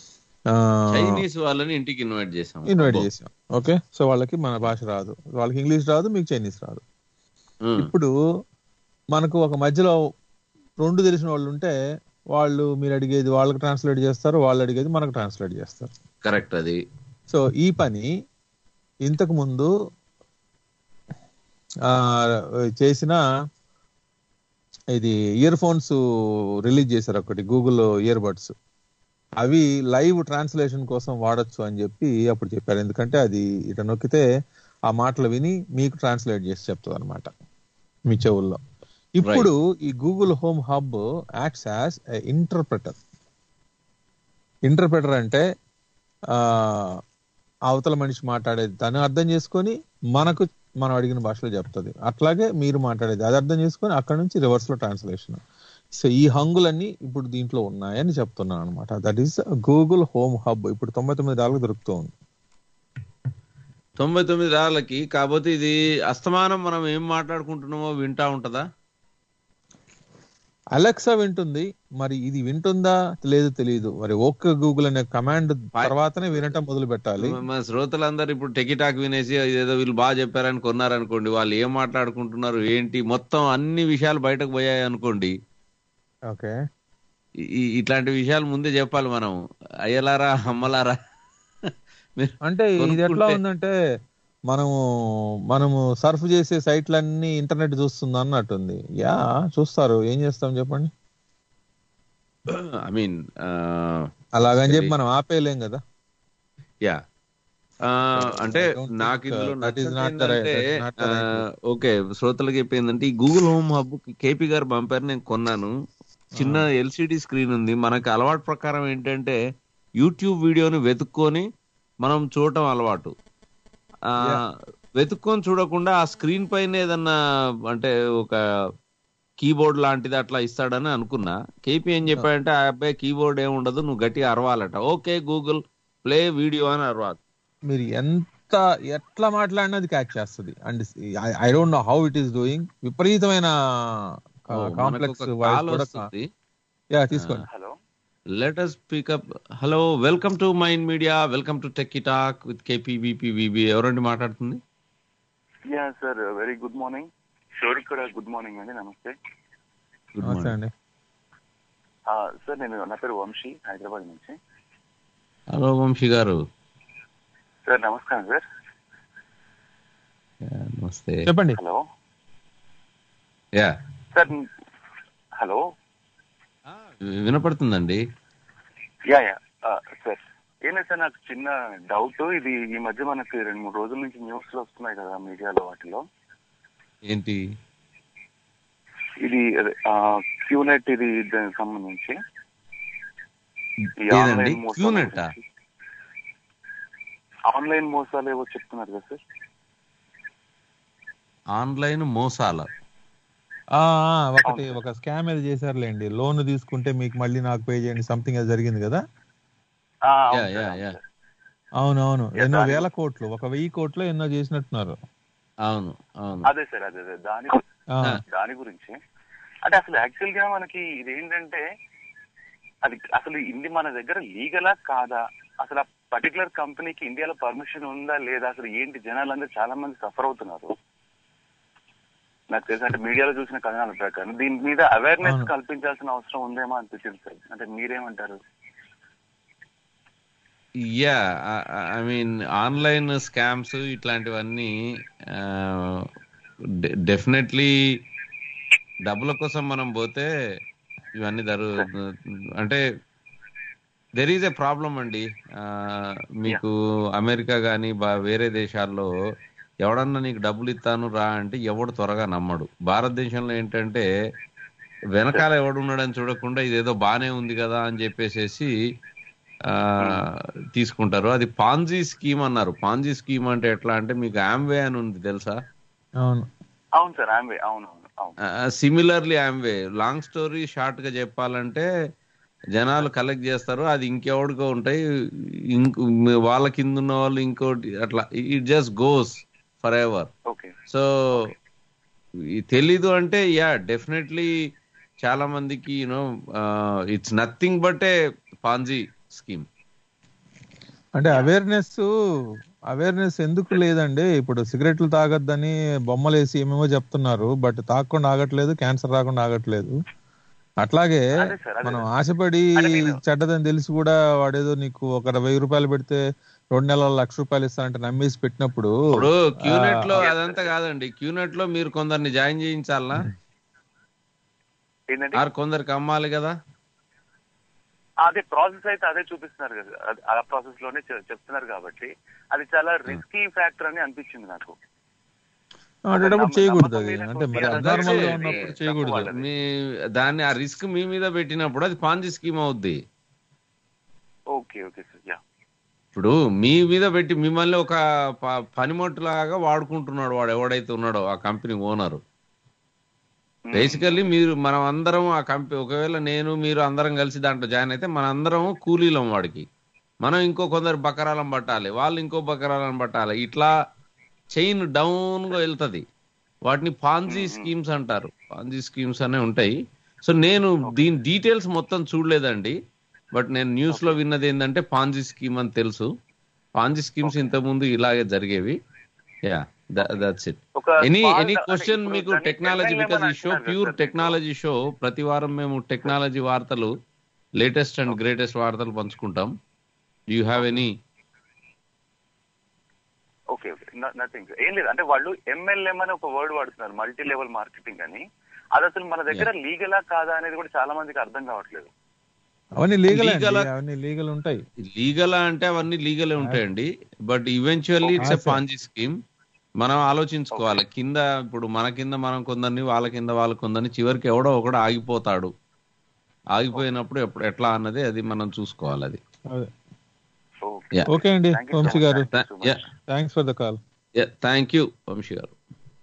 చైనీస్ వాళ్ళని ఇంటికి ఇన్వైట్ చేసాం ఇన్వైట్ అబ్బో. చేసాం ఓకే సో వాళ్ళకి మన భాష రాదు వాళ్ళకి ఇంగ్లీష్ రాదు మీకు చైనీస్ రాదు ఉమ్, ఇప్పుడు మనకు ఒక మధ్యలో రెండు తెలిసిన వాళ్ళు ఉంటే వాళ్ళు మీరు అడిగేది వాళ్ళకి ట్రాన్స్లేట్ చేస్తారు వాళ్ళు అడిగేది మనకు ట్రాన్స్లేట్ చేస్తారు కరెక్ట్ అది సో ఈ పని ఇంతకు ముందు ఆ, చేసిన ఇది ఇయర్ ఫోన్స్ రిలీజ్ చేశారు ఒకటి గూగుల్ ఇయర్ బడ్స్ అవి లైవ్ ట్రాన్స్లేషన్ కోసం వాడొచ్చు అని చెప్పి అప్పుడు చెప్పారు ఎందుకంటే అది ఇట నొక్కితే ఆ మాటలు విని మీకు ట్రాన్స్లేట్ చేసి చెప్తుంది అనమాట మీ చెవుల్లో ఇప్పుడు ఈ Google home hub acts as interpreter interpreter అంటే ఆ అవతల మనిషి మాట్లాడేది తను అర్థం చేసుకొని మనకు మనం అడిగిన భాషలో చెప్తుంది అట్లాగే మీరు మాట్లాడేది అది అర్థం చేసుకొని అక్కడ నుంచి రివర్స్ లో ట్రాన్స్లేషన్ సో ఈ హంగులన్నీ ఇప్పుడు దీంట్లో ఉన్నాయని చెప్తున్నాను అనమాట that is Google home hub ఇప్పుడు తొంభై తొమ్మిది డాలర్లకు దొరుకుతూ ఉంది తొంభై తొమ్మిది రాళ్ళకి కాకపోతే ఇది అస్తమానం మనం ఏం మాట్లాడుకుంటున్నామో వింటా ఉంటదా అలెక్సా వింటుంది మరి ఇది వింటుందా లేదు తెలియదు మరి ఓకే గూగుల్ అనే కమాండ్ తర్వాతనే వినటం మొదలు పెట్టాలి మా- మా శ్రోతలందరూ ఇప్పుడు టెకిటాక్ వినేసి ఏదో వీళ్ళు బాగా చెప్పారని కొన్నారనుకోండి వాళ్ళు ఏం మాట్లాడుకుంటున్నారు ఏంటి మొత్తం అన్ని విషయాలు బయటకు పోయాయి అనుకోండి ఓకే ఈ- ఈ- ఇట్లాంటి విషయాలు ముందే చెప్పాలి మనం అయ్యలారా అమ్మలారా మీరు అంటే ఇది ఎట్లా కొనుక్కుంటే- ఉందంటే మనము మనము సర్ఫ్ చేసే సైట్లన్నీ ఇంటర్నెట్ చూస్తుంది అన్నట్టుంది యా చూస్తారు ఏం చేస్తాం చెప్పండి ఐ మీన్ అలాగని చెప్పి మనం ఆపేయలేం కదా యా అంటే I don't నాకు think, ఇందులో uh, that is నచ్చనిది not the right- ఏంటంటే, that is not the right ఆ, ఓకే శ్రోతలకు చెప్పిందంటే ఈ గూగుల్ హోమ్ హబ్ కేపీ గారు పంపారు నేను కొన్నాను చిన్న ఎల్సిడి స్క్రీన్ ఉంది మనకు అలవాటు ప్రకారం ఏంటంటే యూట్యూబ్ వీడియోని వెతుక్కొని మనం చూడటం అలవాటు ఆ వెతుక్కొని చూడకుండా ఆ స్క్రీన్ పైన ఏదన్నా అంటే ఒక కీబోర్డ్ లాంటిది అట్లా ఇస్తాడని అనుకున్నా కేపీ ఏం చెప్పాడంటే ఆ అబ్బాయి కీబోర్డ్ ఏమి ఉండదు నువ్వు గట్టిగా అరవాలట ఓకే గూగుల్ ప్లే వీడియో అని అరవాలి మీరు ఎంత ఎట్లా మాట్లాడినా అది క్యాచ్ చేస్తుంది and I don't know how it is doing విపరీతమైన ఓ, మనకు కాంప్లెక్స్ ఒక వాయిస్ call కూడా వస్తుంది. యా తీసుకోండి let us pick up hello welcome to mind media welcome to techie talk with KPBPVB ఎవరండి మాట్లాడుతుంది yeah sir very good morning షోర్ కూడా గుడ్ మార్నింగ్ అండి నమస్తే గుడ్ నమస్తే మార్నింగ్ అండి ఆ, సార్ నేను నా పేరు వంశీ హైదరాబాద్ నుంచి హలో వంశీ గారు సార్ నమస్కారం సార్ నమస్తే చెప్పండి హలో యా సార్ హలో వినపడుతుందండి యా యా ఆ, సార్ ఏంటంటే సార్ నాకు చిన్న డౌట్ ఇది ఈ మధ్య మనకి రెండు మూడు రోజుల నుంచి న్యూస్ లో వస్తున్నాయి కదా మీడియాలో వాటిలో ఏంటి ఇది క్యూనెట్ ఇది దానికి సంబంధించి ఈ ఏదండి ఆన్లైన్ మోసాల క్యూనెట్ గురించి. ఆన్లైన్ మోసాలు ఏవో చెప్తున్నారు కదా సార్ ఆన్లైన్ మోసాలు ఆ, ఆ, ఒకటి ఒక స్కామ్ ఏదో చేశారులేండి లోన్ తీసుకుంటే మీకు మళ్ళీ నాకు పే చేయండి సంథింగ్ అది జరిగింది కదా ఆ, యా అవును యా సార్, యా అవును అవును Yeah, ఎన్నో దాని- వేల కోట్లు ఒక వెయ్యి కోట్లు ఎన్నో చేసినట్టున్నారు అవును అవును అదే సార్ అదే అదే దాని ఆ, దాని గురించి అంటే అసలు యాక్చువల్ గా మనకి ఇదేంటంటే అది అసలు ఇది మన దగ్గర లీగలా కాదా అసలు ఆ పర్టికులర్ కంపెనీకి ఇండియాలో పర్మిషన్ ఉందా లేదా అసలు ఏంటి జనాలందరూ చాలా మంది సఫర్ అవుతున్నారు నాకు తెలిసి అంటే మీడియాలో చూసిన కథనాల ప్రకారం దీని మీద అవేర్నెస్ అవును. కల్పించాల్సిన అవసరం ఉందేమో అనిపించింది సార్ అంటే మీరేమంటారు yeah I mean online scams ఇట్లాంటివన్నీ డెఫినెట్లీ డబ్బుల కోసం మనం పోతే ఇవన్నీ జరు అంటే దెర్ ఈజ్ ఎ ప్రాబ్లం అండి ఆ, మీకు అమెరికా కానీ వేరే దేశాల్లో ఎవడన్నా నీకు డబ్బులు ఇస్తాను రా అంటే ఎవడు త్వరగా నమ్మడు భారతదేశంలో ఏంటంటే వెనకాల ఎవడున్నాడని చూడకుండా ఇదేదో బానే ఉంది కదా అని చెప్పేసేసి ఆ తీసుకుంటారు అది పాంజీ స్కీమ్ అన్నారు పాంజీ స్కీమ్ అంటే ఎట్లా అంటే మీకు ఆమ్వే అని ఉంది తెలుసా అవును అవును సార్ ఆమె అవును అవును అవును similarly Amway long story short గా చెప్పాలంటే జనాలు కలెక్ట్ చేస్తారు అది ఇంకెవడికో ఉంటాయి ఇంకో వాళ్ళ కింద ఉన్న వాళ్ళు ఇంకోటి అట్లా it just goes forever okay so తెలీదు అంటే యా డెఫినెట్లీ చాలా మందికి you know it's nothing but a Ponzi scheme అంటే అవేర్నెస్ అవేర్నెస్ ఎందుకు లేదండి ఇప్పుడు సిగరెట్లు తాగొద్దని బొమ్మలు వేసి ఏమేమో చెప్తున్నారు బట్ తాగకుండా ఆగట్లేదు క్యాన్సర్ రాకుండా ఆగట్లేదు అట్లాగే అదే సార్, అదే. మనం ఆశపడి అంటే నేను- చెడ్డదని తెలిసి కూడా వాడేదో నీకు ఒక వెయ్యి రూపాయలు పెడితే రెండు నెలల లక్ష రూపాయలు ఇస్తానంటే నమ్మేసి పెట్టినప్పుడు ఇప్పుడు క్యూనెట్ లో ఆ, అదంతా కాదండి క్యూనెట్ లో మీరు కొందరిని జాయిన్ చేయించాలా ఏంటంటే ఆర్ కొందరికి అమ్మాలి కదా అదే ప్రాసెస్ అయితే అదే చూపిస్తున్నారు కదా అది- ఆ ప్రాసెస్ లోనే చె- చెప్తున్నారు కాబట్టి అది చాలా రిస్కీ ఫ్యాక్టర్ అని అనిపించింది నాకు అటువంటిప్పుడు చేయకూడదు అది నమ్మకం అంటే మరి మీద అబ్నార్మల్ గా కొద్దిగా ఉన్నప్పుడు అది చేయకూడదు తక్కువ మీ దాన్ని ఆ రిస్క్ మీ మీద పెట్టినప్పుడు అది పాంజీ స్కీమ్ అవుద్ది ఓకే ఓకే సార్ యా ఇప్పుడు మీ మీద పెట్టి మిమ్మల్ని ఒక ప- పనిముట్టులాగా వాడుకుంటున్నాడు వాడు ఎవడైతే ఉన్నాడో ఆ కంపెనీ ఓనర్ బేసికల్లీ మీరు మనం అందరం ఆ కంపెనీ ఒకవేళ నేను మీరు అందరం కలిసి దాంట్లో జాయిన్ అయితే మన అందరం కూలీలం వాడికి మనం ఇంకో కొందరు బకరాలం పట్టాలి వాళ్ళు ఇంకో బకరాలను పట్టాలి ఇట్లా చైన్ డౌన్ గా వెళ్తది వాటిని పాంజీ స్కీమ్స్ అంటారు పాంజీ స్కీమ్స్ అనే ఉంటాయి సో నేను దీని డీటెయిల్స్ మొత్తం చూడలేదండి బట్ నేను న్యూస్ లో విన్నది ఏంటంటే పాంజీ స్కీమ్ అని తెలుసు పాంజీ స్కీమ్స్ ఇంతకు ముందు ఇలాగే జరిగేవి యా దట్స్ ఇట్ ఒక ఎనీ small- ఎనీ అంటే క్వశ్చన్ ఇప్పుడు మీకు దాన్ని టెక్నాలజీ MLM బికాజ్ అని ఈ షో అంటున్నారు కదా ప్యూర్ సార్ మీకు. టెక్నాలజీ షో ప్రతి వారం మేము టెక్నాలజీ వార్తలు లేటెస్ట్ అండ్ గ్రేటెస్ట్ వార్తలు పంచుకుంటాం you have any okay okay nothing ఏం లేదు అంటే వాళ్ళు ఎంఎల్ఎం అని ఒక వర్డ్ వాడుతున్నారు మల్టీ లెవెల్ మార్కెటింగ్ అని అది అసలు మన దగ్గర లీగలా కాదా అనేది కూడా చాలా మందికి అర్థం కావట్లేదు అవన్నీ లీగల్ Legal ఆ- అవన్నీ లీగల్ ఉంటాయి లీగల్ అంటే అవన్నీ లీగలే ఉంటాయండి but eventually it's a Okay. Ponzi scheme మనం ఆలోచించుకోవాలి కింద ఇప్పుడు మన కింద మనం కొందరిని వాళ్ళ కింద వాళ్ళ కొందరిని చివరికి ఎవడో ఒకడు ఆగిపోతాడు ఆగిపోయినప్పుడు ఎప్పుడు ఎట్లా అన్నది అది మనం చూసుకోవాలి అది అదే. Yeah. ఓకే అండి Thank you so Vamshi much. గారు Thank you so much. Yeah. Thanks for the call thank you Vamshi గారు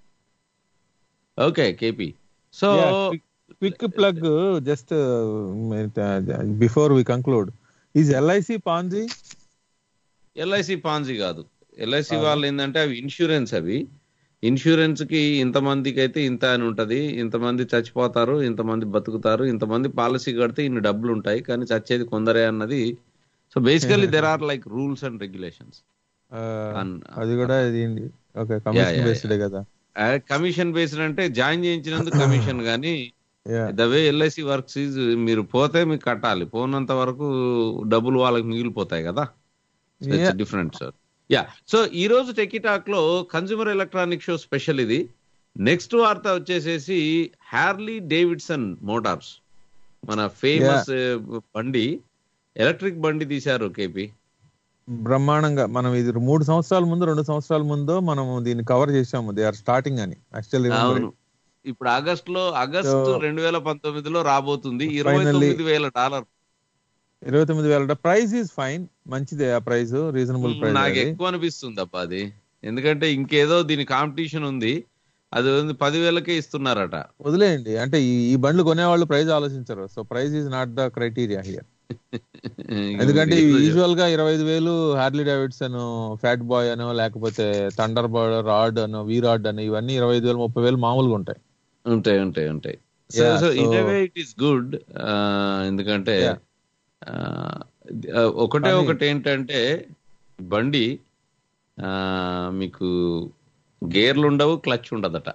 okay KP so quick plug just before we conclude is LIC Ponzi LIC Ponzi కాదు LIC వాళ్ళు ఏంటంటే అవి insurance అవి insurance కి ఇంతమందికి అయితే ఇంత అని ఉంటది ఇంతమంది చచ్చిపోతారు ఇంతమంది బతుకుతారు ఇంతమంది పాలసీ కడితే ఇన్ని డబ్బులు ఉంటాయి కానీ చచ్చేది కొందరే అన్నది so basically there are like rules and regulations అది కూడా ఇది okay Yeah, commission yeah, based కదా కమిషన్ బేస్డ్ అంటే జాయిన్ చేయించినందుకు కమిషన్ కానీ Yeah. The way LIC works is మీరు పోతే మీకు కట్టాలి పోనంత వరకు డబ్బులు వాళ్ళకి మిగిలిపోతాయి కదా Yeah. Different sir yeah so ఈ రోజు టెకిటాక్ లో కన్స్యూమర్ ఎలక్ట్రానిక్ షో స్పెషల్ ఇది నెక్స్ట్ వార్త వచ్చేసేసి హ్యార్లీ డేవిడ్సన్ మోటార్స్ మన ఫేమస్ బండి ఎలక్ట్రిక్ బండి తీశారు కేపీ బ్రహ్మాండంగా మనం ఇది మూడు సంవత్సరాల ముందు రెండు సంవత్సరాల ముందు మనం దీన్ని కవర్ చేసాము దే ఆర్ స్టార్టింగ్ అని యాక్చువల్లీ అవును ఇప్పుడు ఆగస్ట్ లో ఆగస్ట్ So- రెండు వేల పంతొమ్మిదిలో రాబోతుంది ఇరవై Finally- తొమ్మిది వేల డాలర్ ఇరవై తొమ్మిది వేల ప్రైస్ ఈజ్ ఫైన్ మంచిదే ఆ ప్రైస్ రీజనబుల్ నాకు ప్రైస్ ఎక్కువ అనిపిస్తుంది అప్ప అది ఎందుకంటే ఇంకేదో దీని కాంపిటీషన్ ఉంది అది ఉంది పదివేలకే ఇస్తున్నారట వదిలేయండి అంటే ఈ ఈ బండ్లు కొనేవాళ్ళు ప్రైస్ ఆలోచించరు so price is not the criteria here ఎందుకంటే యూజువల్ గా ఇరవై ఐదు వేలు హార్లీ డేవిడ్సన్ ఫ్యాట్ బాయ్ అనో లేకపోతే థండర్ బర్డ్ రాడ్ అనో వీ రాడ్ అనో ఇవన్నీ ఇరవై ఐదు వేలు ముప్పై వేలు మామూలుగా ఉంటాయి ఉంటాయి ఉంటాయి ఉంటాయి so Yeah, so so- in way it is good ఎందుకంటే Yeah. ఆ, ఆ, ఒకటే కానీ- ఒకటి ఏంటంటే బండి ఆ, మీకు గేర్లు ఉండవు క్లచ్ ఉండదట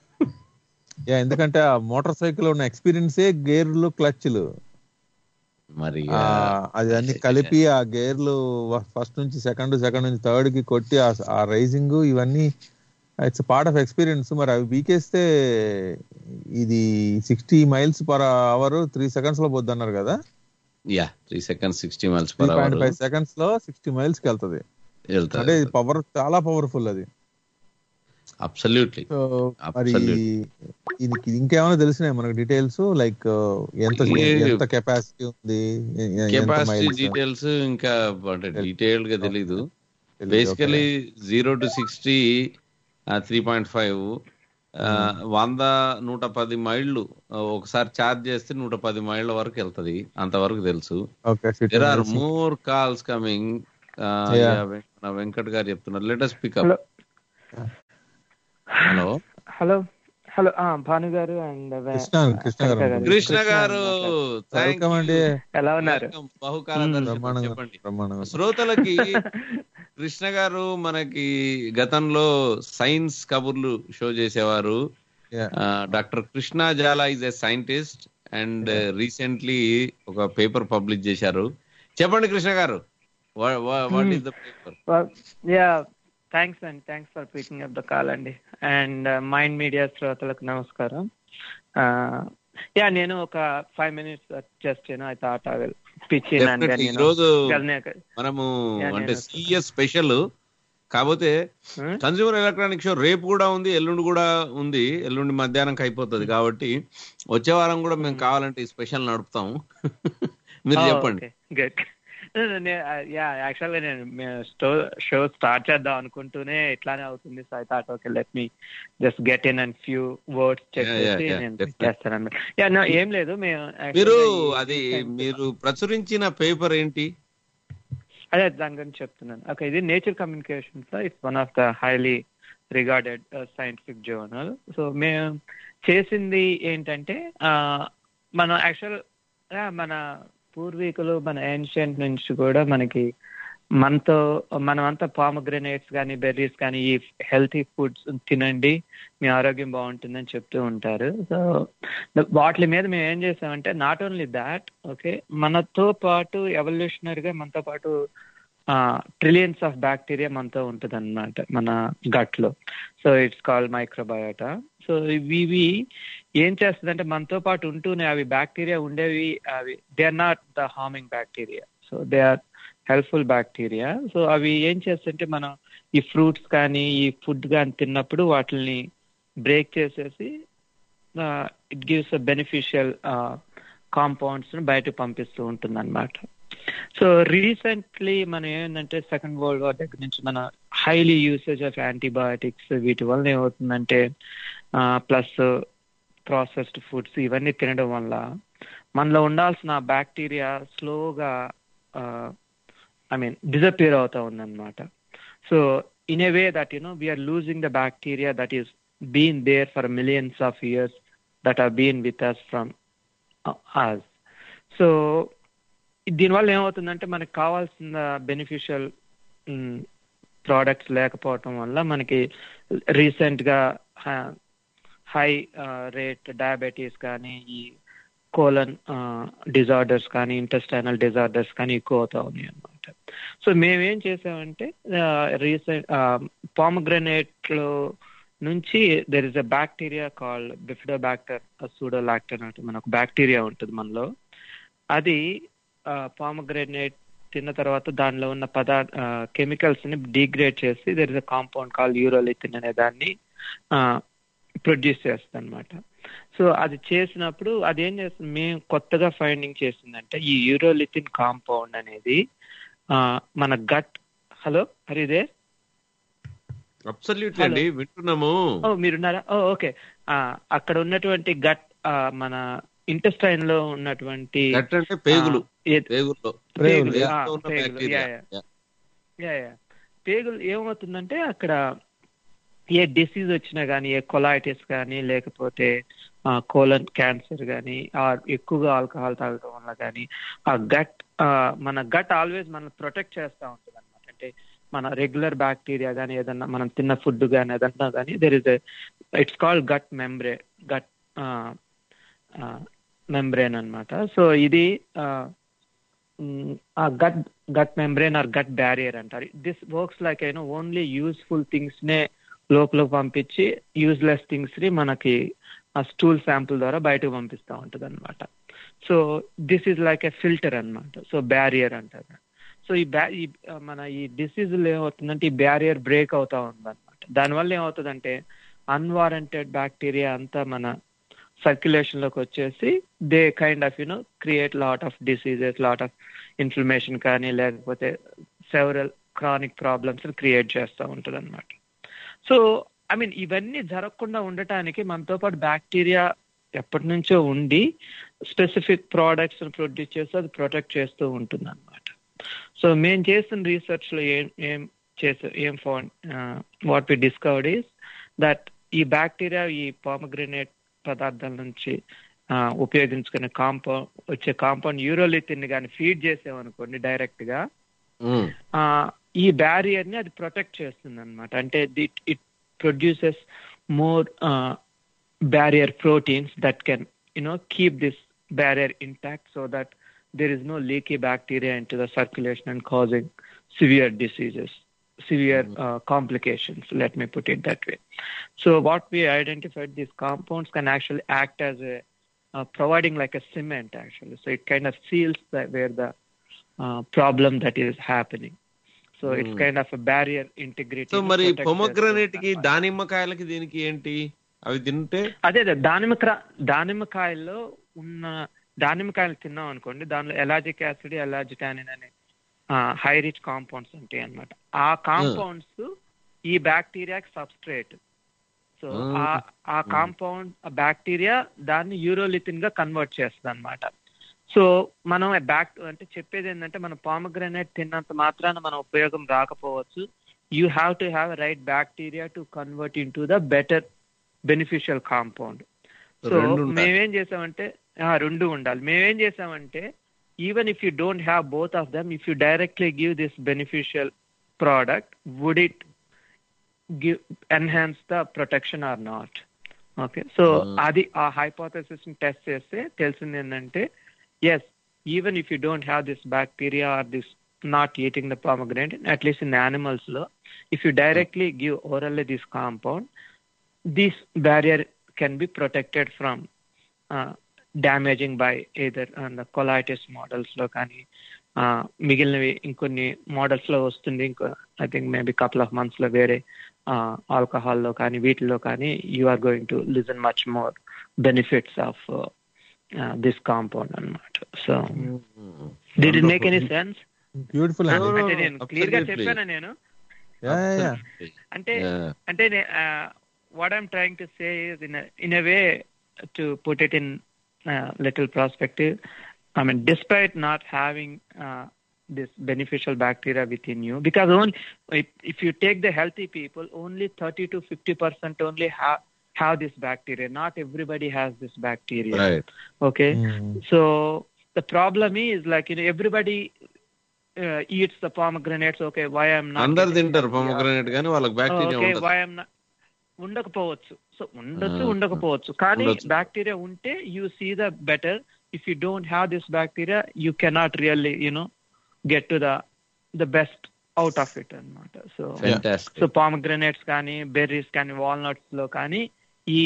యా ఎందుకంటే ఆ మోటార్ సైకిల్ ఉన్న ఎక్స్పీరియన్సే గేర్లు క్లచ్లు మరి ఆ, అది అన్ని కలిపి ఆ గేర్లు ఫస్ట్ నుంచి సెకండ్ సెకండ్ నుంచి థర్డ్ కి కొట్టి ఆ- ఆ రైజింగ్ ఇవన్నీ ఇట్స్ పార్ట్ ఆఫ్ ఎక్స్పీరియన్స్ మరి అవి బీకేస్తే ఇది sixty miles per hour three seconds లో పోద్ది అన్నారు కదా yeah three seconds sixty miles three per point hour five seconds లో సిక్స్టీ మైల్స్ కి వెళ్తది వెళ్తారు అంటే పవర్ చాలా పవర్ఫుల్ అది అబ్సల్యూట్లీ సో మరి Absolutely. దీనికి ఇంకేమైనా తెలిసినాయి మనకు డీటెయిల్స్ లైక్ ఎంత ఏ- ఎంత కెపాసిటీ ఉంది ఎ- ఎ- ఎంత కెపాసిటీ miles? డీటెయిల్స్ ఇంకా అంటే డీటెయిల్డ్ గా తెలీదు తెలీదు, basically zero to sixty three point five వంద నూట పది మైళ్ళు ఆ, ఒకసారి ఛార్జ్ చేస్తే నూట పది మైళ్ళ వరకు వెళ్తది అంతవరకు తెలుసు okay there are more calls coming Yeah. Venkat గారు చెప్తున్నారు latest pickup hello hello hello ఆ, భాను గారు అండ్ కృష్ణ కృష్ణ గారు కృష్ణ గారు థ్యాంక్ వెల్కమ్ అండి ఎలా ఉన్నారు బహుకాల దర్శనం బ్రహ్మాండంగా చెప్పండి బ్రహ్మాండంగా శ్రోతలకి కృష్ణ గారు మనకి గతంలో సైన్స్ కబుర్లు షో చేసేవారు Yeah. Doctor Krishna Jala is a scientist and recently ఒక పేపర్ పబ్లిష్ చేశారు చెప్పండి కృష్ణ గారు what is the paper yeah thanks and thanks for picking up the call అండి అండ్ మైండ్ మీడియా శ్రోతలకు నమస్కారం యా నేను ఒక five minutes just you know I thought I will pitch in and Definitely. ఈరోజు then మనము Yeah, అంటే నేను- CES special కాకపోతే కన్స్యూమర్ ఎలక్ట్రానిక్ షో రేపు కూడా ఉంది ఎల్లుండి కూడా ఉంది ఎల్లుండి మధ్యాహ్నంకి అయిపోతుంది కాబట్టి వచ్చే వారం కూడా మేము కావాలంటే ఈ స్పెషల్ నడుపుతాం మీరు చెప్పండి గుడ్ యా యాక్చువల్గా నేను స్టో షో స్టార్ట్ చేద్దాం అనుకుంటూనే ఇట్లానే అవుతుంది so I thought okay let me just get in and few words check Yeah, yeah, చేసి yeah, నేను definitely. చేస్తాను అనమాట యా నో ఏం లేదు మేము మీరు actually ఈ- అది మీరు ప్రచురించిన పేపర్ ఏంటి అదే దాని గురించి చెప్తున్నాను ఓకే ఇది Nature Communications it's one of the highly regarded scientific journal so మేము చేసింది ఏంటంటే ఆ, మన యాక్చువల్ మన పూర్వీకులు మన ఏన్షియంట్ నుంచి కూడా మనకి మనతో మనమంతా పామగ్రెనేట్స్ కానీ బెర్రీస్ కానీ ఈ హెల్తీ ఫుడ్స్ తినండి మీ ఆరోగ్యం బాగుంటుందని చెప్తూ ఉంటారు సో వాటి మీద మేము ఏం చేసామంటే నాట్ ఓన్లీ దాట్ ఓకే మనతో పాటు ఎవల్యూషనరీగా మనతో పాటు ట్రిలియన్స్ ఆఫ్ బ్యాక్టీరియా మనతో ఉంటుంది అనమాట మన గట్ లో so it's called microbiota so ఇవి ఏం చేస్తుందంటే మనతో పాటు ఉంటూనే అవి బ్యాక్టీరియా ఉండేవి అవి they are not the harming bacteria so they are helpful bacteria so అవి ఏం చేస్తుంటే మనం ఈ ఫ్రూట్స్ కానీ ఈ ఫుడ్ కానీ తిన్నప్పుడు వాటిని బ్రేక్ చేసేసి it gives a beneficial compounds బయట పంపిస్తూ ఉంటుంది అనమాట సో రీసెంట్లీ మనం ఏంటంటే సెకండ్ వరల్డ్ వార్ దగ్గర నుంచి మన హైలీ యూసేజ్ ఆఫ్ యాంటీబయాటిక్స్ వీటి వల్ల ఏమవుతుందంటే ప్లస్ ప్రాసెస్డ్ ఫుడ్స్ ఇవన్నీ తినడం వల్ల మనలో ఉండాల్సిన బ్యాక్టీరియా స్లోగా ఐ మీన్ డిజపియర్ అవుతా ఉందన్నమాట so in a way that you know we're losing the bacteria that is been there for millions of years that are been with us from us so దీనివల్ల ఏమవుతుందంటే మనకి కావాల్సిన beneficial products లేకపోవటం వల్ల మనకి recent గా హై రేట్ డయాబెటీస్ కానీ ఈ కోలన్ డిజార్డర్స్ కానీ ఇంటెస్టైనల్ డిజార్డర్స్ కానీ ఎక్కువ అవుతా ఉన్నాయి అనమాట సో మేమేం చేసామంటే రీసెంట్ పామగ్రనేట్ లో నుంచి there is a bacteria call bifidobacter pseudolactor అంటే మనకు బ్యాక్టీరియా ఉంటుంది మనలో అది పామగ్రనేట్ తిన్న తర్వాత దానిలో ఉన్న పదార్థ కెమికల్స్ ని డిగ్రేడ్ చేసి there is a compound call urolithin అనే దాన్ని ప్రొడ్యూస్ చేస్తుంది అనమాట సో అది చేసినప్పుడు అది ఏం చేస్తుంది మేము కొత్తగా ఫైండింగ్ చేసిందంటే ఈ యూరోలిథిన్ కాంపౌండ్ అనేది ఆ, మన గట్ హలో హరిదే అబ్సల్యూట్లీ అండి వింటున్నాము ఓ మీరున్నారా ఓ ఓకే ఆ, అక్కడ ఉన్నటువంటి గట్ ఆ, మన ఇంటెస్టైన్ లో ఉన్నటువంటి గట్ అంటే పేగులు ఆ, ఏ- పేగుల్లో పేగులు, పేగుల్లో ఆ, ఉన్న పేగులు, bacteria yeah, yeah. Yeah, yeah. పేగులు ఏమవుతుందంటే అక్కడ ఏ డిసీజ్ వచ్చినా కానీ ఏ కొలైటిస్ కానీ లేకపోతే కోలన్ క్యాన్సర్ కానీ ఎక్కువగా ఆల్కహాల్ తాగడం వల్ల కానీ ఆ గట్ మన గట్ ఆల్వేస్ మనం ప్రొటెక్ట్ చేస్తూ ఉంటుంది అనమాట అంటే మన రెగ్యులర్ బ్యాక్టీరియా కానీ ఏదన్నా మనం తిన్న ఫుడ్ కానీ ఏదన్నా కానీ there is it's called gut membrane gut membrane అన్నమాట సో ఇది ఆ, మ్, ఆ gut gut membrane or gut barrier అంటారు this works like you know only useful things నే లోపలికి పంపించి యూజ్లెస్ థింగ్స్ ని మనకి ఆ స్టూల్ శాంపుల్ ద్వారా బయటకు పంపిస్తూ ఉంటుంది అనమాట so this is like a filter అన్నమాట సో బ్యారియర్ అంటారు సో ఈ బ్యా ఈ ఆ, మన ఈ డిసీజులు ఏమవుతుందంటే ఈ బ్యారియర్ బ్రేక్ అవుతా ఉందన్నమాట దానివల్ల ఏమవుతుందంటే అన్వారంటెడ్ బ్యాక్టీరియా అంతా మన సర్క్యులేషన్ లోకి వచ్చేసి they kind of you know create lot of diseases lot of inflammation కానీ లేకపోతే సెవరల్ క్రానిక్ ప్రాబ్లమ్స్ క్రియేట్ చేస్తూ ఉంటుంది అనమాట సో ఐ మీన్ ఇవన్నీ జరగకుండా ఉండటానికి మనతో పాటు బ్యాక్టీరియా ఎప్పటి నుంచో ఉండి స్పెసిఫిక్ ప్రోడక్ట్స్ ప్రొడ్యూస్ చేస్తూ అది ప్రొటెక్ట్ చేస్తూ ఉంటుంది అనమాట సో మేము చేసిన రీసెర్చ్ లో ఏం ఏం చేసే ఏం found what we discovered is that ఈ బ్యాక్టీరియా ఈ పామగ్రెనేట్ పదార్థాల నుంచి ఆ, ఉపయోగించుకునే కాంపౌండ్ వచ్చే కాంపౌండ్ యూరోలిథిన్ కానీ ఫీడ్ చేసామనుకోండి డైరెక్ట్ గా ఉమ్. ఆ, ఈ బ్యారియర్ ని అది ప్రొటెక్ట్ చేస్తుంది అనమాట అంటే it it produces more barrier proteins that can you know keep this barrier intact so that there is no leaky bacteria into the circulation and causing severe diseases, severe uh, complications, let me put it that way. So what we identified, these compounds can actually act as a, uh, providing like a cement actually. So it kind of seals the, where the uh, problem that is happening. So it's Hmm. kind of a barrier integrity. So to మరి protect us. Pomegranate కి దానిమ్మకాయలకి దీనికి ఏంటి అవి తింటే అదే అదే దానిమ్మ దానిమ్మకాయల్లో ఉన్న దానిమ్మకాయలు తిన్నాం అనుకోండి దానిలో ఎలాజిక్ యాసిడ్ ఎలాజిటానిన్ అనే హై రిచ్ కాంపౌండ్స్ ఉంటాయి అన్నమాట ఆ కాంపౌండ్స్ ఈ బ్యాక్టీరియాకి సబ్స్ట్రేట్ సో ఆ ఆ కాంపౌండ్ బ్యాక్టీరియా దాన్ని యూరోలిథిన్ గా కన్వర్ట్ చేస్తుంది అనమాట సో మనం బ్యాక్ అంటే చెప్పేది ఏంటంటే మనం పామగ్రనేట్ తిన్నంత మాత్రాన మన ఉపయోగం రాకపోవచ్చు you have to have right bacteria to convert into the better beneficial compound so రెండు ఉండాలి. మేమేం చేసామంటే ఆ, రెండు ఉండాలి మేమేం చేసామంటే even if you don't have both of them if you directly give this beneficial product would it give enhance the protection or not okay so అది ఆ హైపోథసిస్ ని టెస్ట్ చేస్తే తెలిసింది ఏంటంటే yes even if you don't have this bacteria are this not eating the pomegranate at least in animals లో if you directly give orally this compound this barrier can be protected from uh, damaging by either uh, the colitis models లో కానీ uh, మిగిలినవి ఇంకొన్ని models లో వస్తుంది ఇంకో I think maybe couple of months లో వేరే ఆల్కహాల్ లో కానీ వీటిలో కానీ you are going to listen much more benefits of this compound అన్నమాట so did it make any sense beautiful No, no, అండి అంటే నేను క్లియర్ గా absolutely. చెప్పానా నేను Yeah, yeah, yeah. అంటే Yeah. అంటే what I'm trying to say is in in a way to put it in little perspective I mean despite not having this beneficial bacteria within you because only if, if you take the healthy people only 30 to 50 percent only have have this bacteria not everybody has this bacteria right okay so the problem is like you know everybody uh, eats the pomegranates okay why i'm not అందరు getting తింటారు healthy or- pomegranate కానీ వాళ్ళకి bacteria okay ఉండదు why I'm not- ఉండకపోవచ్చు so ఉండొచ్చు Ah, ఉండకపోవచ్చు కానీ ఉండొచ్చు. బ్యాక్టీరియా ఉంటే you see the better if you don't have this bacteria you cannot really you know get to the the best out of it అన్నమాట సో Fantastic. సో పామగ్రనేట్స్ కానీ berries కానీ walnuts లో కానీ ఈ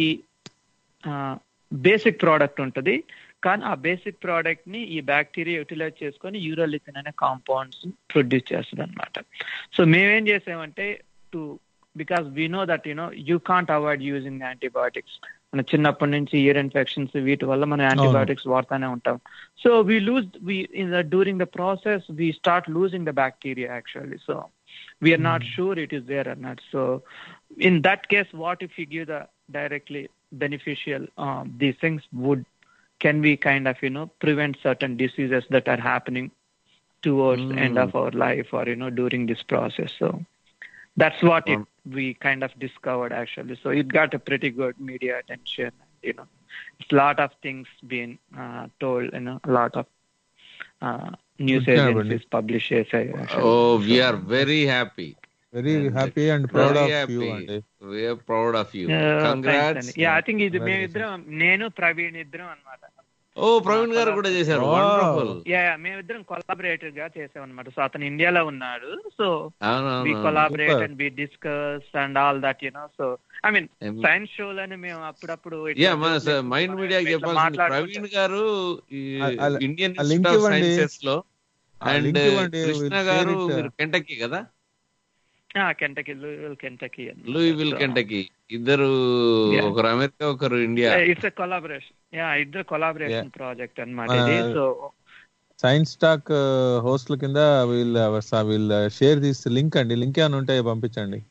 బేసిక్ ప్రోడక్ట్ ఉంటుంది కానీ ఆ బేసిక్ ప్రోడక్ట్ ని ఈ బ్యాక్టీరియా యూటిలైజ్ చేసుకొని యూరోలిథిన్ అనే కాంపౌండ్స్ ప్రొడ్యూస్ చేస్తుంది అనమాట సో మేమేం చేసామంటే to because we know that you know you can't avoid using antibiotics మన చిన్నప్పటి నుంచి ఇయర్ ఇన్ఫెక్షన్స్ వీటి వల్ల మనం యాంటీబయాటిక్స్ వాడుతూనే ఉంటాం so we lose we in the during the process we start losing the bacteria actually so we are not sure it is there or not. So, in that case, what if you give the directly beneficial? Um, these things would can we kind of you know prevent certain diseases that are happening towards the end of our life or you know during this process. So that's what it we kind of discovered actually. So it got a pretty good media attention. You know, it's a lot of things being uh, told. You know, a lot of uh, news Good job, agencies publish essay. actually. Oh, we are very happy. Very happy and proud Very of you happy. అండి We are proud of you. Yeah, thanks Congrats. అండి. Yeah, I think ఇది మేమిద్దరం నేను ప్రవీణ్ ఇద్దరం అన్నమాట ఓ ప్రవీణ్ గారు కూడా చేశారు Wow. వండర్ఫుల్ యా మేమిద్దరం కొలాబరేటర్ గా చేసాం అనమాట సో అతను ఇండియాలో ఉన్నాడు సో అవునవును. We collaborate Super. And we discuss and all that you know so I mean Em- science షోలని మేము అప్పుడప్పుడు ఇట్లా యా మన చూసి మైండ్ మనం మీడియాకి ఇట్లా చెప్పాల్సింది మాట్లాడుకుంటాం. ప్రవీణ్ గారు ఈ ఆ- ఆ- ఇండియన్ ఆ ఇన్స్టిట్యూట్ link ఆఫ్ ఇవ్వండి. సైన్సెస్ లో ఆ అండ్ link ఇవ్వండి. కృష్ణ We'll గారు share it. మీరు కెంటకీ కదా ఆ, కెంటకీ లూయివిల్ కెంటకీ లూయివిల్ కెంటకీ ఇద్దరు Yeah. ఒకరు అమెరికా ఒకరు ఇండియా ఇట్స్ కొలాబరేషన్ యా ఇద్దరు కొలాబరేషన్ ప్రాజెక్ట్ అన్నమాట మన ఇది సో సైన్స్ టాక్ హోస్ట్ల కింద వీళ్ళు వీళ్ళు షేర్ తీస్తే లింక్ అండి లింక్ ఏమైనా ఉంటే పంపించండి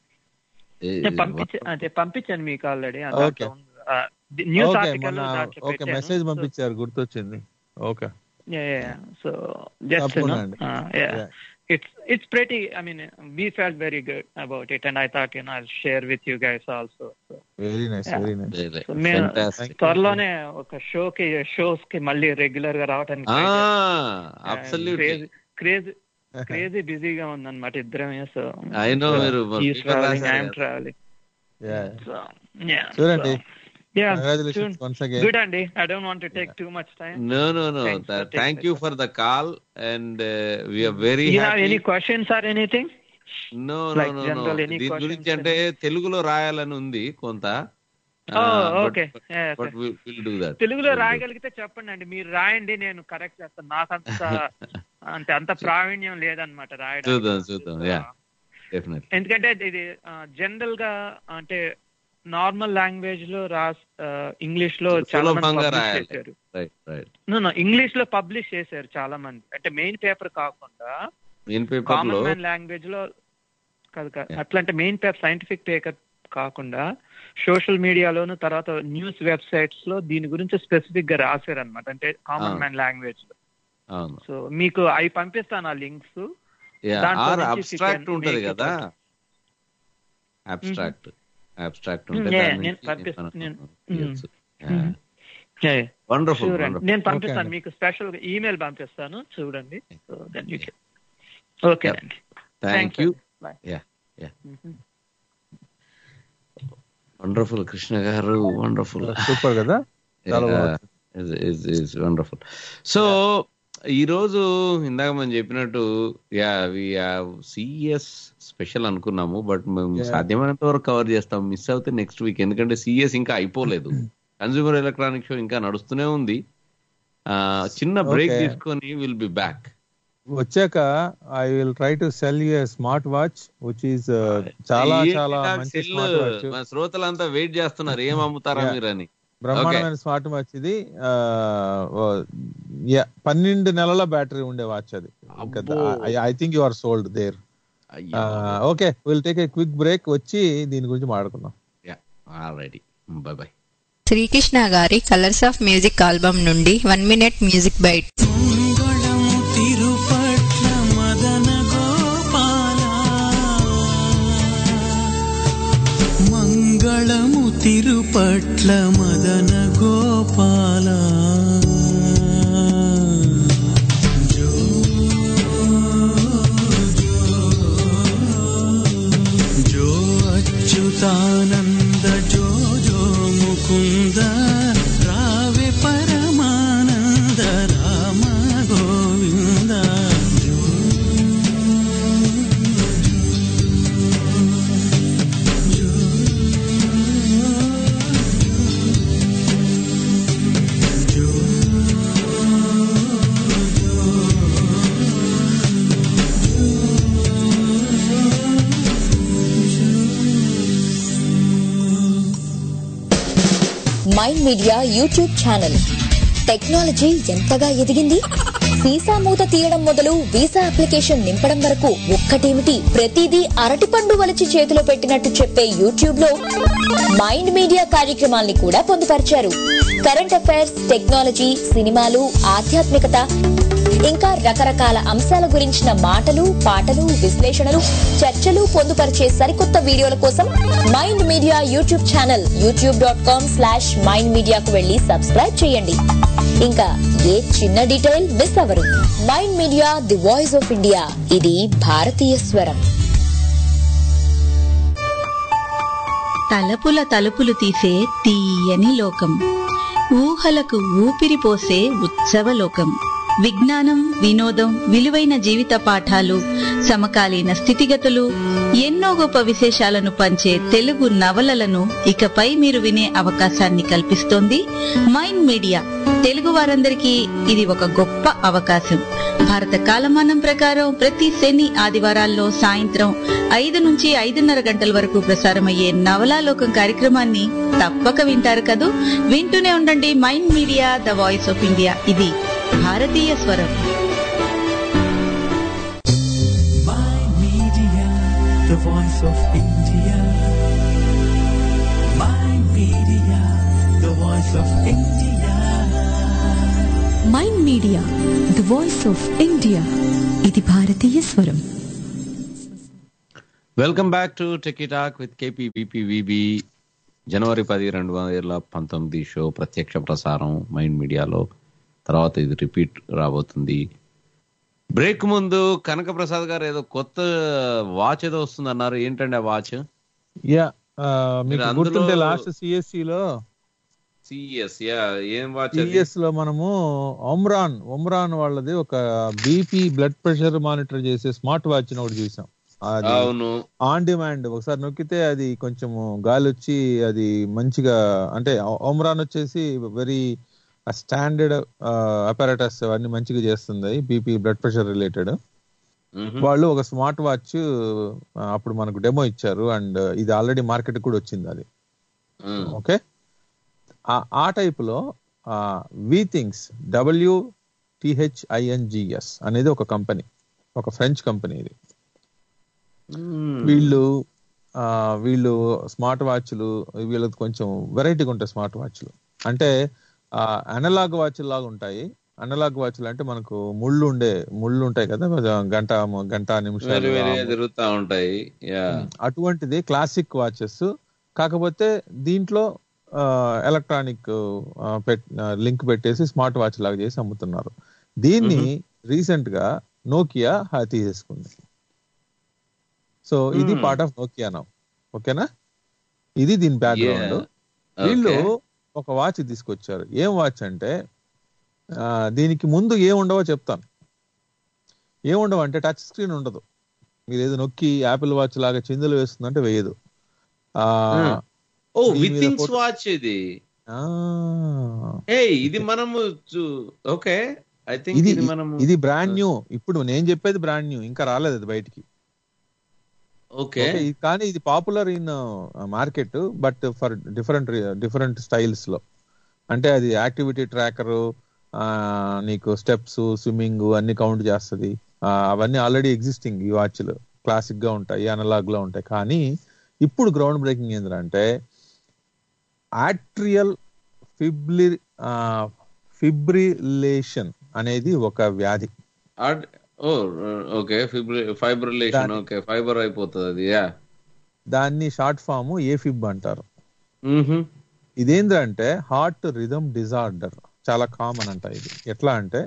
పంపించ అంటే పంపించాను మీకు already Okay. News okay article మొన్న దాంట్లో ఓకే పెట్టాను. మెసేజ్ So- పంపించారు గుర్తొచ్చింది okay Yeah, yeah, yeah. So just you know, తప్పకుండా uh, yeah. Yeah. it's it's pretty. I mean, we felt very good about it, and I thought you know I'll share with you guys also. So, very nice Yeah. Very nice so మేము Fantastic. త్వరలోనే ఒక షోకి shows కి మళ్ళీ regular గా రావడానికి absolutely crazy crazy బిజీగా ఉందన్నమాట ఇద్దరమే సో I know మీరు ఈస్ paper ట్రావెలింగ్ రాశారు ఐఎమ్ కదా. ట్రావెలింగ్ సో యా చూడండి yeah congratulations once again good అండి I don't want to take too much time No, no, no. Thanks for Th- taking Thank the you for the call, and uh, we are very you have happy. any questions or anything No, like no, no, general no. any దీని questions? గురించి అంటే తెలుగులో రాయాలని ఉంది కొంత Oh, okay. Yeah, but okay. Will do that తెలుగులో రాయగలిగితే చెప్పండి అండి మీరు రాయండి నేను కరెక్ట్ చేస్తాను నాకంత అంటే అంత ప్రావీణ్యం లేదనమాట రాయడం చూద్దాం చూద్దాం యా డెఫినెట్ ఎందుకంటే ఇది జనరల్ గా అంటే నార్మల్ లాంగ్వేజ్ లో రాస్ ఇంగ్లీష్ లో చాలా మంది సులభంగా పబ్లిష్ రాయాలి చేశారు రైట్ రైట్ నో ఇంగ్లీష్ లో పబ్లిష్ చేశారు చాలా మంది అంటే మెయిన్ పేపర్ కాకుండా మెయిన్ పేపర్ లో కామన్ మ్యాన్ లాంగ్వేజ్ లో కాదు కాదు అట్లా అంటే మెయిన్ పేపర్ సైంటిఫిక్ పేపర్ కాకుండా సోషల్ మీడియాలోను తర్వాత న్యూస్ వెబ్సైట్స్ లో దీని గురించి స్పెసిఫిక్ గా రాశారు అనమాట అంటే కామన్ Ah. మ్యాన్ లాంగ్వేజ్ లో అవును సో మీకు అవి పంపిస్తాను ఆ లింక్స్ యా దాంట్లో ఆర్ నుంచి అబ్స్ట్రాక్ట్ you can ఉంటది make it కదా out. అబ్స్ట్రాక్ట్ అబ్స్ట్రాక్ట్ Mm, ఉంటది yeah, దాని నేను నుంచి పంపిస్తాను. మనం నేను- చేయొచ్చు. Mm. Yeah. Yeah, yeah. Wonderful, Sure అండి. wonderful. నేను Okay పంపిస్తాను అండి. మీకు స్పెషల్ గా ఈమెయిల్ పంపిస్తాను చూడండి so then you okay Yep. అండి thank you bye yeah yeah wonderful Krishna గారు వండర్ఫుల్ సూపర్ కదా చాలా బాగుంది వండర్ఫుల్ సో ఈ రోజు ఇందాక మనం చెప్పినట్టు యా వి సిఎస్ స్పెషల్ అనుకున్నాము బట్ మేము Yeah. సాధ్యమైనంత వరకు కవర్ చేస్తాం మిస్ అవుతే నెక్స్ట్ వీక్ ఎందుకంటే సిఎస్ ఇంకా అయిపోలేదు కన్స్యూమర్ ఎలక్ట్రానిక్ షో ఇంకా నడుస్తూనే ఉంది ఆ, చిన్న బ్రేక్ Okay. తీసుకొని విల్ బి బ్యాక్ వచ్చాక I will try to sell you smart watch which is చాలా చాలా మంచి స్మార్ట్ వాచ్ మన శ్రోతలంతా వెయిట్ చేస్తున్నారు ఏం అమ్ముతారా Yeah. మీరని బ్రహ్మాండమైన స్మార్ట్ వాచ్ ఇది ఆ, ఓ, yeah, పన్నెండు నెలల బ్యాటరీ ఉండే వాచ్ అది I think you are sold there okay will take a quick break వచ్చి దీని గురించి మాట్లాడుకుందాం రెడీ బై బై శ్రీకృష్ణ గారి కలర్స్ ఆఫ్ మ్యూజిక్ ఆల్బమ్ నుండి వన్ మినిట్ మ్యూజిక్ బైట్ తిరుపట్ల మదన గోపాల మంగళము తిరుపట్ల మదన గోపాల జో జో అచ్యుతానంద జో జో ముకుంద రావే పరమానంద రామ గోవింద జో mind media YouTube channel technology ఎంతగా ఎదిగింది వీసా మూత తీయడం మొదలు వీసా అప్లికేషన్ నింపడం వరకు ఒక్కటేమిటి ప్రతిదీ అరటిపండు వలిచి చేతిలో పెట్టినట్టు చెప్పే యూట్యూబ్ లో మైండ్ మీడియా కార్యక్రమాల్ని కూడా పొందుపరిచారు కరెంట్ అఫైర్స్ టెక్నాలజీ సినిమాలు ఆధ్యాత్మికత ఇంకా రకరకాల అంశాల గురించిన మాటలు పాటలు విశ్లేషణలు చర్చలు పొందుపరిచే సరికొత్త వీడియోల కోసం mind media YouTube channel YouTube dot com slash mind మీడియాకు వెళ్లి సబ్స్క్రైబ్ చేయండి ఇంకా ఏ చిన్న డీటెయిల్ మిస్ అవరు mind media the voice of India ఇది భారతీయ స్వరం తలపుల తలుపులు తీసే తీయని లోకం ఊహలకు ఊపిరి పోసే ఉత్సవ లోకం విజ్ఞానం వినోదం విలువైన జీవిత పాఠాలు సమకాలీన స్థితిగతులు ఎన్నో గొప్ప విశేషాలను పంచే తెలుగు నవలలను ఇకపై మీరు వినే అవకాశాన్ని కల్పిస్తోంది మైండ్ మీడియా తెలుగు వారందరికీ ఇది ఒక గొప్ప అవకాశం భారత కాలమానం ప్రకారం ప్రతి శని ఆదివారాల్లో సాయంత్రం ఐదు నుంచి ఐదున్నర గంటల వరకు ప్రసారమయ్యే నవలాలోకం కార్యక్రమాన్ని తప్పక వింటారు కదూ వింటూనే ఉండండి mind media the voice of India ఇది భారతీయ స్వరం Mind Media, the voice of India. Mind Media, the voice of India. Mind media the voice of India ఇది భారతీయ స్వరం welcome back to techie talk with KP BPVB జనవరి పది రెండు వేల పంతొమ్మిది షో ప్రత్యక్ష ప్రసారం మైండ్ మీడియాలో తర్వాత ఇది రిపీట్ రాబోతుంది బ్రేక్ ముందు కనక ప్రసాద్ గారు ఏదో కొత్త వాచ్ ఏదో వస్తుంది అన్నారు ఏంటండి ఆ వాచ్ యా మీకు మీరు అందులో- గుర్తుంటే లాస్ట్ సిఎస్సి లో సిఎస్ యా ఏం వాచ్ అది సిఎస్ లో మనము ఒమ్రాన్ ఒమ్రాన్ వాళ్ళది ఒక బీపీ బ్లడ్ ప్రెషర్ మానిటర్ చేసే స్మార్ట్ వాచ్ ఒకటి చూసాం అది అవును ఆన్ డిమాండ్ ఒకసారి నొక్కితే అది కొంచెం గాలి వచ్చి అది మంచిగా అంటే ఒమ్రాన్ వచ్చేసి వెరీ స్టాండర్డ్ అపారటస్ అవన్నీ మంచిగా చేస్తుంది బీపీ బ్లడ్ ప్రెషర్ రిలేటెడ్ మ్హూ. వాళ్ళు ఒక స్మార్ట్ వాచ్ అప్పుడు మనకు డెమో ఇచ్చారు అండ్ ఇది ఆల్రెడీ మార్కెట్ కూడా వచ్చింది అది మ్. ఓకే ఆ టైప్ లో వి థింగ్స్ డబ్ల్యూ టిహెచ్ఐఎన్జిఎస్ అనేది ఒక కంపెనీ ఒక ఫ్రెంచ్ కంపెనీ ఇది మ్. వీళ్ళు ఆ, వీళ్ళు స్మార్ట్ వాచ్లు వీళ్ళకి కొంచెం వెరైటీగా ఉంటాయి స్మార్ట్ వాచ్లు అంటే అనలాగ్ వాచ్ లాగా ఉంటాయి అనలాగ్ వాచ్లు అంటే మనకు ముళ్ళు ఉండే ముళ్ళు ఉంటాయి కదా గంట గంట వేరే నిమిషాలు వేరే ఆ తిరుగుతా ఉంటాయి యా అటువంటిది క్లాసిక్ వాచెస్ కాకపోతే దీంట్లో ఎలక్ట్రానిక్ లింక్ పెట్టేసి స్మార్ట్ వాచ్ లాగా చేసి అమ్ముతున్నారు దీన్ని రీసెంట్ గా నోకియా తీసేసుకుంది సో ఇది Hmm. పార్ట్ ఆఫ్ నోకియా నా ఓకేనా ఇది దీని బ్యాక్గ్రౌండ్ Yeah. వీళ్ళు Okay. ఒక వాచ్ తీసుకొచ్చారు ఏం వాచ్ అంటే ఆ, దీనికి ముందు ఏం ఉండవో చెప్తాను ఏం ఉండవు అంటే టచ్ స్క్రీన్ ఉండదు మీరు ఏదో నొక్కి యాపిల్ వాచ్ లాగా చిందులు వేస్తుందంటే వేయదు ఆ, Hmm. ఓ దీని మీద వితింగ్స్ photo- వాచ్ ఇది ఆ, ఏ ఇది మనము ఓకే ఐ థింక్ ఇది ఇది మనము ఇది బ్రాండ్ న్యూ ఇప్పుడు నేను చెప్పేది బ్రాండ్ న్యూ ఇంకా రాలేదు అది బయటికి ఓకే ఓకే, ఇది- కానీ ఇది popular in market but for different different styles లో అంటే అది యాక్టివిటీ ట్రాకర్ నీకు స్టెప్స్ స్విమ్మింగ్ అన్ని కౌంట్ చేస్తుంది అవన్నీ ఆల్రెడీ ఎగ్జిస్టింగ్ ఈ వాచ్లు క్లాసిక్ గా ఉంటాయి అనలాగ్ లో ఉంటాయి కానీ ఇప్పుడు గ్రౌండ్ బ్రేకింగ్ ఏంటంటే ఆట్రియల్ ఫిబ్లి ఫిబ్రిలేషన్ అనేది ఒక వ్యాధి ఓ ఓకే ఫైబ్రిలేషన్ దాని- ఓకే ఫైబర్ అయిపోతుంది అది యా దాన్ని షార్ట్ ఫామ్ ఏ ఫిబ్ అంటారు ఇదేంటంటే హార్ట్ రిథమ్ డిజార్డర్ చాలా కామన్ అంట ఇది ఎట్లా అంటే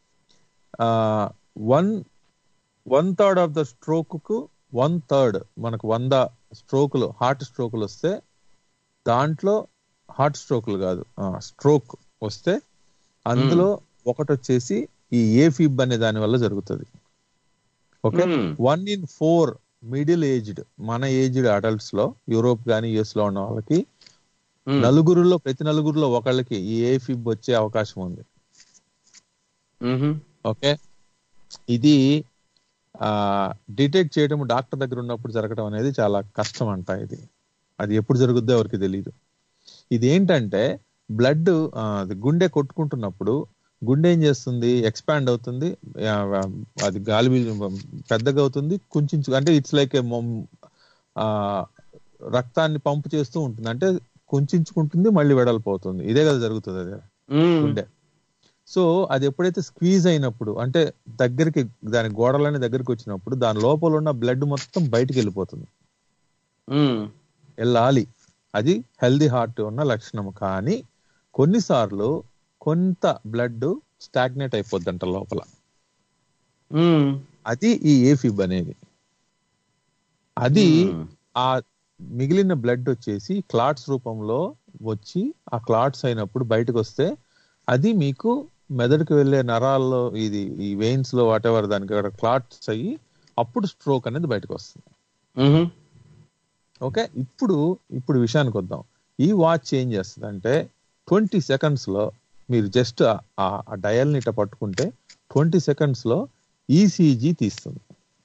one one third of the stroke కు వన్ థర్డ్ మనకు వంద స్ట్రోకులు హార్ట్ స్ట్రోకులు వస్తే దాంట్లో హార్ట్ స్ట్రోకులు కాదు స్ట్రోక్ వస్తే అందులో ఒకటి వచ్చేసి ఈ ఏ ఫిబ్ అనే దాని వల్ల జరుగుతుంది okay Hmm. One in four middle aged మన ఏజ్డ్ అడల్ట్స్ లో యూరోప్ కానీ యుఎస్ లో ఉన్న వాళ్ళకి నలుగురులో ప్రతి నలుగురులో ఒకళ్ళకి ఈ ఏ ఫిబ్ వచ్చే అవకాశం ఉంది ఓకే ఇది డిటెక్ట్ చేయడం డాక్టర్ దగ్గర ఉన్నప్పుడు జరగడం అనేది చాలా కష్టం అంట ఇది అది ఎప్పుడు జరుగుద్దో ఎవరికి తెలియదు ఇది ఏంటంటే బ్లడ్ గుండె కొట్టుకుంటున్నప్పుడు గుండె ఏం చేస్తుంది ఎక్స్పాండ్ అవుతుంది ఆ, ఆ, అది గాలి వీ- పెద్దగా అవుతుంది కుంచుంచు అంటే ఇట్స్ లైక్ రక్తాన్ని పంపు చేస్తూ ఉంటుంది అంటే కుంచుకుంటుంది మళ్ళీ వెడల్పోతుంది ఇదే కదా జరుగుతుంది అది గుండె సో అది ఎప్పుడైతే స్క్వీజ్ అయినప్పుడు అంటే దగ్గరికి దాని గోడలని దగ్గరికి వచ్చినప్పుడు దాని లోపల ఉన్న బ్లడ్ మొత్తం బయటికి వెళ్ళిపోతుంది వెళ్ళాలి అది హెల్దీ హార్ట్ ఉన్న లక్షణం కానీ కొన్నిసార్లు కొంత బ్లడ్ స్టాగ్నేట్ అయిపోద్దంట లోపల అది ఈ ఏఫిబ్ అనేది అది ఆ మిగిలిన బ్లడ్ వచ్చేసి క్లాట్స్ రూపంలో వచ్చి ఆ క్లాట్స్ అయినప్పుడు బయటకు వస్తే అది మీకు మెదడుకు వెళ్ళే నరాల్లో ఇది ఈ వెయిన్స్ లో వాట్ ఎవర్ దానికి అక్కడ క్లాట్స్ అయ్యి అప్పుడు స్ట్రోక్ అనేది బయటకు వస్తుంది ఓకే ఇప్పుడు ఇప్పుడు విషయానికి వద్దాం ఈ వాచ్ ఏం చేస్తుంది అంటే ట్వంటీ సెకండ్స్ లో మీరు జస్ట్ ఆ డయల్ ని ఇట్ట పట్టుకుంటే ట్వంటీ సెకండ్స్ లో ఈసీజీ తీస్తుంది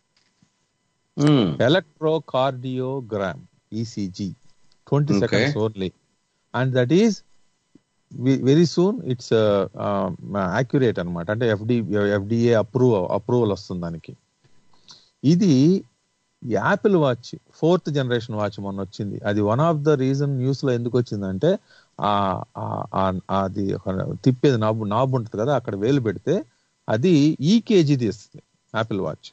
electrocardiogram ECG twenty Okay. Seconds only and that is very soon it's accurate అన్నమాట అంటే ఎఫ్డి ఎఫ్డిఏ అప్రూవ్ అప్రూవల్ వస్తుంది దానికి ఇది Apple watch fourth generation watch మొన్న వచ్చింది అది one of the reason news లో ఎందుకు వచ్చిందంటే ఆ ఆ- ఆ- అది ఒక తిప్పేది నాబు నాబు ఉంటుంది కదా అక్కడ వేలు పెడితే అది ఈకేజీ తీస్తుంది యాపిల్ వాచ్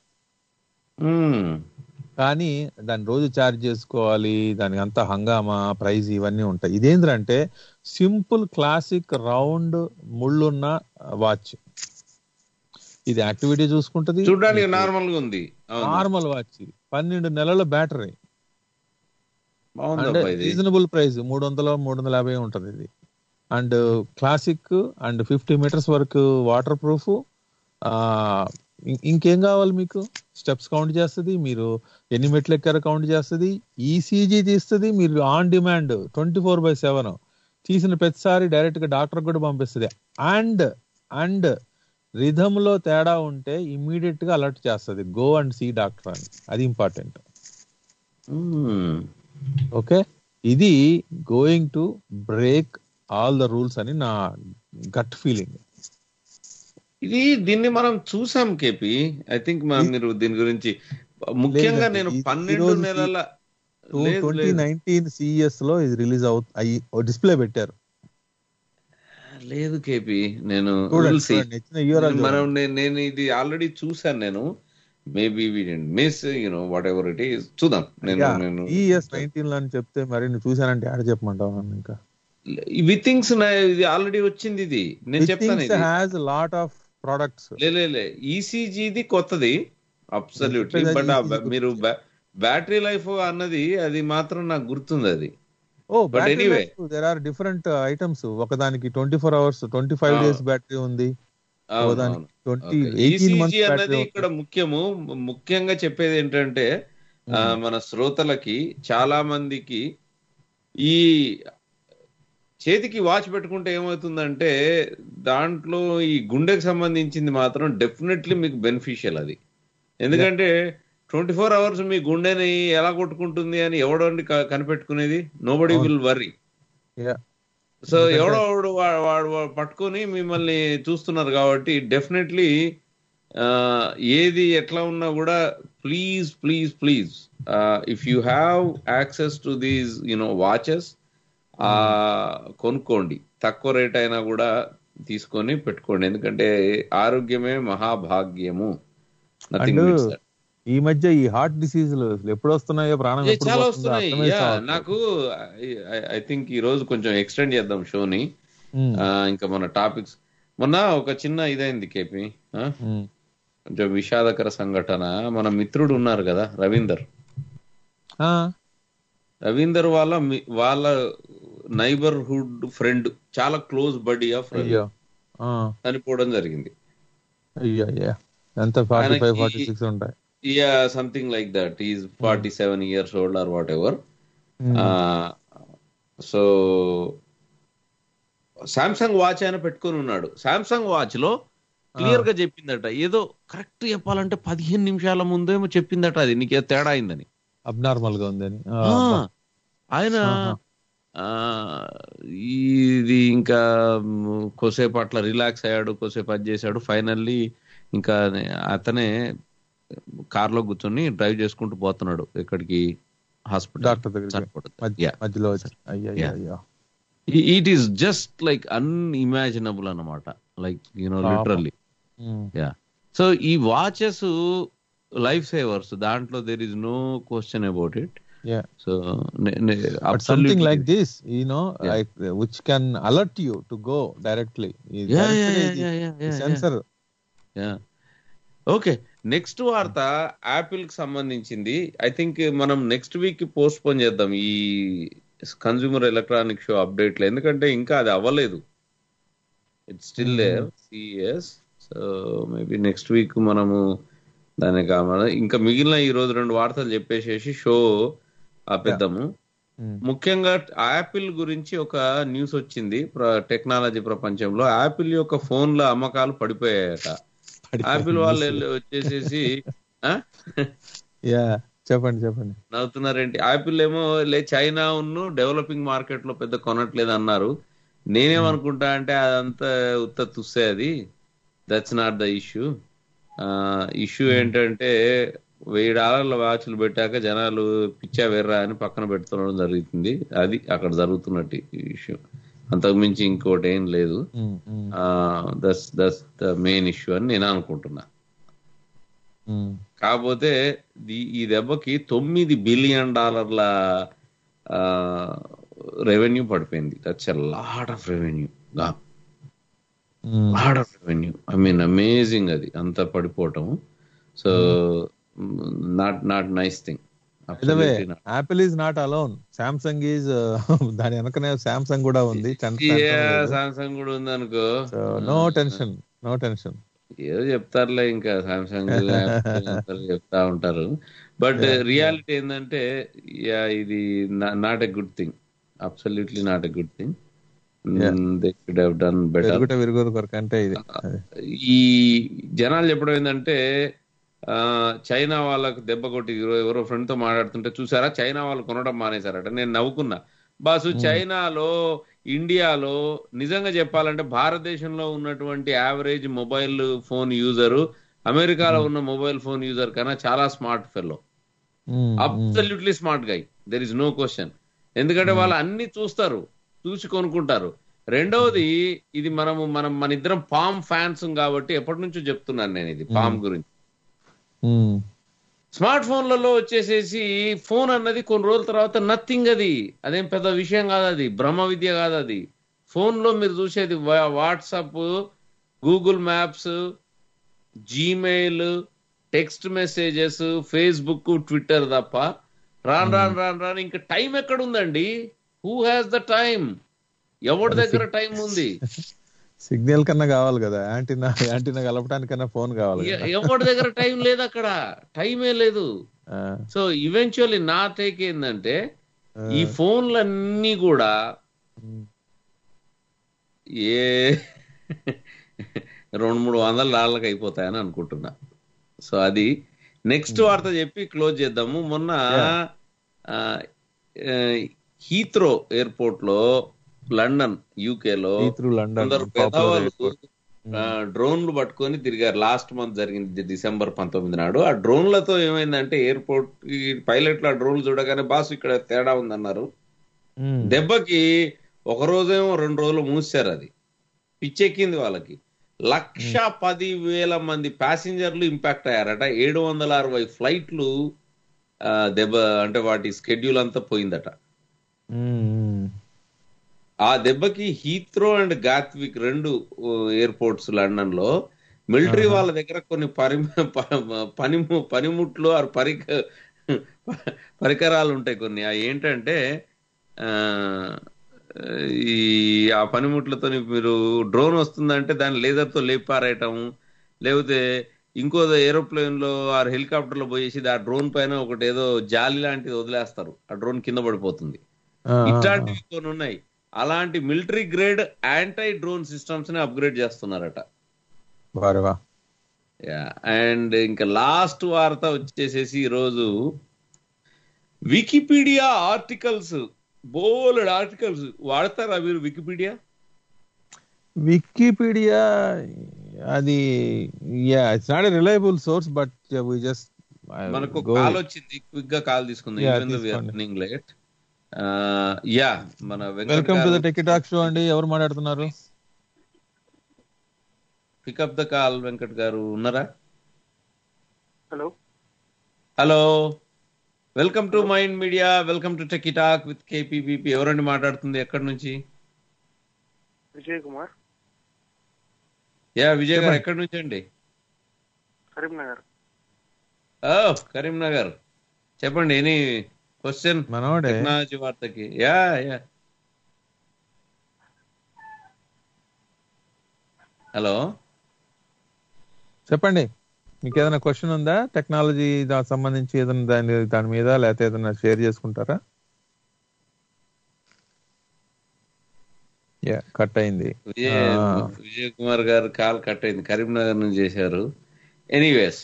కానీ దాన్ని రోజు ఛార్జ్ చేసుకోవాలి దానికి అంతా హంగామా ప్రైజ్ ఇవన్నీ ఉంటాయి ఇదేంటంటే సింపుల్ క్లాసిక్ రౌండ్ ముళ్ళున్న వాచ్ ఇది యాక్టివిటీ చూసుకుంటది చూడడానికి నార్మల్ గా ఉంది అవును. నార్మల్ వాచ్ పన్నెండు నెలల బ్యాటరీ బాగుంది అంటే అబ్బా ఇది రీజనబుల్ ప్రైస్ మూడు వందల మూడు వందల యాభై ఉంటది ఇది and classic and fifty metres వరకు వాటర్ ప్రూఫ్ ఇంకేం కావాలి మీకు స్టెప్స్ కౌంట్ చేస్తుంది మీరు ఎన్ని మెట్లు ఎక్కారో కౌంట్ చేస్తుంది ఈసీజీ తీస్తుంది మీరు on demand twenty four by seven తీసిన ప్రతిసారి డైరెక్ట్ గా డాక్టర్ కూడా పంపిస్తుంది అండ్ అండ్ రిధమ్ లో తేడా ఉంటే ఇమ్మీడియట్ గా అలర్ట్ చేస్తుంది గో అండ్ సీ డాక్టర్ అని అది ఇంపార్టెంట్ ఓకే ఇది going to break all the rules అని నా గట్ ఫీలింగ్ ఇది దీన్ని మనం చూసాం కేపి ఐ థింక్ మీరు దీని గురించి ముఖ్యంగా నేను పన్నెండు నెలల లేదు, ట్వంటీ లేదు. నైన్టీన్ సిఎస్ లో ఇది రిలీజ్ అవు అయ్యి డిస్ప్లే పెట్టారు లేదు కేపి నేను చూడండి, we'll see. చూడండి, ఇచ్చిన year అది మనం నేను నేను ఇది ఆల్రెడీ చూసాను నేను maybe we miss you know whatever it is చూద్దాం నేను నేను సిఎస్ నైన్టీన్ లో అని చెప్తే మరి నువ్వు చూసానంటే ఆడ చెప్పమంటావు నన్ను ఇంకా విథింగ్స్ ఇది ఆల్రెడీ వచ్చింది ఇది నేను చెప్తాను ఇది హ్యాస్ లాట్ ఆఫ్ ప్రొడక్ట్స్ లే లే, లే ఈసీజీది కొత్తది అబ్సల్యూట్లీ చెప్పేది బట్ ECG మీరు బ్యాటరీ లైఫ్ అన్నది అది మాత్రం నాకు గుర్తుంది అది oh But battery anyway. There are different items ఒకదానికి twenty four hours twenty five అవును. డేస్ బ్యాటరీ ఉంది అవును, ఒకదానికి అవును. Twenty Okay. Eighteen ECG months అన్నది బ్యాటరీ ఇక్కడ ముఖ్యము ముఖ్యంగా చెప్పేది ఏంటంటే ఆ, మన శ్రోతలకి చాలా మందికి ఈ చేతికి వాచ్ పెట్టుకుంటే ఏమవుతుందంటే దాంట్లో ఈ గుండెకి సంబంధించింది మాత్రం డెఫినెట్లీ మీకు బెనిఫిషియల్ అది ఎందుకంటే ట్వంటీ ఫోర్ అవర్స్ మీ గుండెని ఎలా కొట్టుకుంటుంది అని ఎవడండి క- కనిపెట్టుకునేది నోబడి విల్ వర్రీ సో ఎందుకంటే- ఎవడో వాడు వా- వాడు వాడు పట్టుకొని మిమ్మల్ని చూస్తున్నారు కాబట్టి డెఫినెట్లీ ఏది ఎట్లా ఉన్నా కూడా please please please if you have access to these you know watches కొనుక్కోండి తక్కువ రేట్ అయినా కూడా తీసుకొని పెట్టుకోండి ఎందుకంటే ఆరోగ్యమే మహాభాగ్యము నథింగ్ అండ్ ఈ మధ్య ఈ హార్ట్ డిసీజులు ఎప్పుడు వస్తున్నాయో ప్రాణం ఏ, ఎప్పుడు చాలా పోతుందో వస్తున్నాయి అర్థమే యా, కావట్లేదు. నాకు ఐ థింక్ ఈ రోజు కొంచెం ఎక్స్టెండ్ చేద్దాం షోని Hmm. ఇంకా మన టాపిక్స్ మొన్న ఒక చిన్న ఇదైంది కేపి ఆ? Hmm. కొంచెం విషాదకర సంఘటన మన మిత్రుడు ఉన్నారు కదా రవీందర్ ఆ, రవీందర్ వాళ్ళ మి- వాళ్ళ నైబర్హుడ్ ఫ్రెండ్ చాలా క్లోజ్ బడీ ఆఫ్ అయ్యో ఆ, చనిపోవడం జరిగింది అయ్యో అయ్యో ఎంత ఫార్టీ ఫైవ్ ఆయనకి- ఫార్టీ సిక్స్ ఉంటాయి yeah something like that is forty seven years old or whatever Hmm. So Samsung watch ఆయన పెట్టుకొని ఉన్నాడు సామ్సంగ్ వాచ్ లో క్లియర్ గా చెప్పిందట ఏదో కరెక్ట్ చెప్పాలంటే పదిహేను నిమిషాల ముందేమో చెప్పిందట అది నీకు ఏదో తేడా అయిందని అబ్నార్మల్ గా ఉందని ఆ, ఆ, అబ్బా. ఆయన ఆహా. ఆ, ఇది ఇంకా మ్, కొద్దిసేపు అట్లా రిలాక్స్ అయ్యాడు కొద్దిసేపు అది చేశాడు ఫైనల్లీ ఇంకా అతనే కార్లో కూర్చొని డ్రైవ్ చేసుకుంటూ పోతున్నాడు ఎక్కడికి హాస్పిటల్ డాక్టర్ దగ్గరికి మధ్యలో వచ్చి అయ్యా Yeah. అయ్యా it is just like unimaginable అన్నమాట లైక్ యూనో పాపం. లిటరల్లీ యా సో ఈ వాచెస్ లైఫ్ సేవర్స్ దాంట్లో there is no question about it Yeah. So But something like this, you know, like uh, which can alert you to go directly. ఈ Yeah, directly yeah, yeah, ఇది- yeah, yeah, ఈ yeah, sensor. Okay next వార్త Apple కి సంబంధించింది I think మనం next week postpone చేద్దాం ఈ consumer electronic show update లో ఎందుకంటే ఇంకా అది అవ్వలేదు it's still there CS so maybe next week మనము దానికి ఆ- ఇంకా మిగిలిన ఈ రోజు రెండు వార్తలు చెప్పేసేసి షో ఆపేద్దాము ముఖ్యంగా యాపిల్ గురించి ఒక న్యూస్ వచ్చింది టెక్నాలజీ ప్రపంచంలో యాపిల్ యొక్క ఫోన్ల అమ్మకాలు పడిపోయాయట యాపిల్ వాళ్ళు వెళ్ళి వచ్చేసేసి ఆ? యా చెప్పండి చెప్పండి నవ్వుతున్నారేంటి యాపిల్ ఏమో లే చైనా ఉన్ను డెవలపింగ్ మార్కెట్ లో పెద్ద కొనట్లేదు అన్నారు నేనేమనుకుంటా అంటే అదంతా ఉత్త తుస్సే అది that's not the issue issue ఏంటంటే వెయ్యి డాలర్ల వాచ్లు పెట్టాక జనాలు పిచ్చా వెర్రా అని పక్కన పెడుతుండడం జరుగుతుంది అది అక్కడ జరుగుతున్నట్టు ఇష్యూ అంతకు మించి ఇంకోటి ఏం లేదు Mm, mm, thus thus the main issue అని నేను అనుకుంటున్నా mm. కాకపోతే ఈ- ఈ దెబ్బకి తొమ్మిది బిలియన్ డాలర్ల రెవెన్యూ పడిపోయింది that's a lot of revenue lot of revenue I mean amazing అది అంత పడిపోవటం so not not nice thing By the way, Apple is not alone. Samsung is uh, దాని వెనకనే సామ్సంగ్ కూడా ఉంది సామ్సంగ్ కూడా ఉంది అనుకో నో టెన్షన్ నో టెన్షన్ ఏదో చెప్తారులే ఇంకా సామ్సంగ్ చెప్తా ఉంటారు బట్ రియాలిటీ ఏంటంటే యా ఇది not a good thing absolutely not a good thing they should have done better పెరుగుట విరుగురు కొరకు అంటే ఇది ఈ జనాలు చెప్పడం ఏంటంటే ఆ, చైనా వాళ్ళకు దెబ్బ కొట్టి ఎవరో- ఎవరో ఫ్రెండ్ తో మాట్లాడుతుంటే చూసారా చైనా వాళ్ళు కొనడం మానేశారట నేను నవ్వుకున్నా బాసు చైనాలో ఇండియాలో నిజంగా చెప్పాలంటే భారతదేశంలో ఉన్నటువంటి యావరేజ్ మొబైల్ ఫోన్ యూజరు అమెరికాలో ఉన్న మొబైల్ ఫోన్ యూజర్ కన్నా చాలా smart fellow absolutely smart guy there is no question ఎందుకంటే వాళ్ళు అన్ని చూస్తారు చూసి కొనుక్కుంటారు రెండవది ఇది మనము మనం మన ఇద్దరం పామ్ ఫ్యాన్స్ కాబట్టి ఎప్పటి నుంచో చెప్తున్నాను నేను ఇది పామ్ గురించి స్మార్ట్ ఫోన్లలో వచ్చేసేసి ఫోన్ అన్నది కొన్ని రోజుల తర్వాత నథింగ్ అది అదేం పెద్ద విషయం కాదు అది బ్రహ్మ విద్య కాదు అది ఫోన్ లో మీరు చూసేది వా- WhatsApp Google Maps Gmail text messages Facebook Twitter తప్ప రాను రాను రాను రాను ఇంకా టైం ఎక్కడ ఉందండి హూ హ్యాస్ ద టైం ఎవరి దగ్గర టైం ఉంది సిగ్నల్ కన్నా కావాలి కదా యాంటీనా యాంటీనా కలపడానికన్నా ఫోన్ కావాలి ఎ- కదా. ఎవరి దగ్గర టైం లేదు అక్కడ టైమే లేదు ఆ, సో ఈవెన్చువల్లీ నా టేక్ ఏంటంటే ఈ ఫోన్లన్నీ కూడా ఏ రెండు మూడు వందల డాలర్లకు అయిపోతాయని అనుకుంటున్నా సో అది నెక్స్ట్ వార్త చెప్పి క్లోజ్ చేద్దాము మొన్న హీత్రో ఎయిర్పోర్ట్ లో లండన్ యూకే లో Heathrow, London, కొందరు popular పెద్దవాళ్ళు airport. ఆ, డ్రోన్లు పట్టుకొని తిరిగారు లాస్ట్ మంత్ జరిగింది డిసెంబర్ పంతొమ్మిది నాడు ఆ డ్రోన్లతో ఏమైందంటే ఎయిర్పోర్ట్ ఈ పైలట్లు ఆ డ్రోన్లు చూడగానే బాస్ ఇక్కడ తేడా ఉందన్నారు దెబ్బకి ఒక రోజేమో రెండు రోజులు మూసారు అది పిచ్చెక్కింది వాళ్ళకి లక్ష పది వేల మంది ప్యాసింజర్లు ఇంపాక్ట్ అయ్యారట ఏడు వందల అరవై ఫ్లైట్లు ఆ, దెబ్బ అంటే వాటి స్కెడ్యూల్ అంతా పోయిందట ఆ దెబ్బకి హీత్రో అండ్ గాత్విక్ రెండు ఎయిర్పోర్ట్స్ లండన్ లో మిలిటరీ వాళ్ళ దగ్గర కొన్ని పరి ప- పనిము పనిముట్లు ఆరు పరిక పరికరాలు ఉంటాయి కొన్ని అవి ఏంటంటే ఆ, ఈ ఆ పనిముట్లతో మీరు డ్రోన్ వస్తుందంటే దాన్ని లేజర్ తో లేపారేయటం లేకపోతే ఇంకో ఏరోప్లేన్ లో ఆ హెలికాప్టర్ లో పోయేసి ఆ డ్రోన్ పైన ఒకటి ఏదో జాలి లాంటిది వదిలేస్తారు ఆ డ్రోన్ కింద పడిపోతుంది ఆ, ఆ, ఇట్లాంటివి కొన్ని ఉన్నాయి అలాంటి military grade anti drone systems ని అప్గ్రేడ్ చేస్తున్నారట వారే వా. అండ్ ఇంకా లాస్ట్ వార్త వచ్చేసేసి ఈరోజు వికీపీడియా ఆర్టికల్స్ బోల్డ్ ఆర్టికల్స్ వాడతారా మీరు వికీపీడియా వికీపీడియా అది yeah it's not a reliable source but we just మనకు కాల్ వచ్చింది క్విక్ గా కాల్ తీసుకుందాం Yeah, ఈవెన్ దో తీసుకోండి. రన్నింగ్ లేట్ యా మన వెంకట్ వెల్కమ్ టు ద గారు టెక్ టాక్ షో అండి ఎవరు మాట్లాడుతున్నారు పికప్ ద కాల్ వెంకట్ గారు ఉన్నారా hello hello welcome to mind media welcome to tech talk with KPBP ఎవరండి మాట్లాడుతుంది ఎక్కడి నుంచి విజయ్ కుమార్ యా విజయ్ గారు ఎక్కడి నుంచి అండి కరీంనగర్ ఓ కరీంనగర్ చెప్పండి ఎనీ క్వశ్చన్ మనోడే టెక్నాలజీ వార్తకి యా యా హలో చెప్పండి మీకు ఏదైనా క్వశ్చన్ ఉందా టెక్నాలజీ దానికి సంబంధించి ఏదైనా దాని దాని మీద లేకపోతే ఏదైనా షేర్ చేసుకుంటారా యా కట్ అయింది విజయ్ ఆ, విజయ్ కుమార్ గారు కాల్ కట్ అయింది కరీంనగర్ నుంచి చేశారు ఎనీవేస్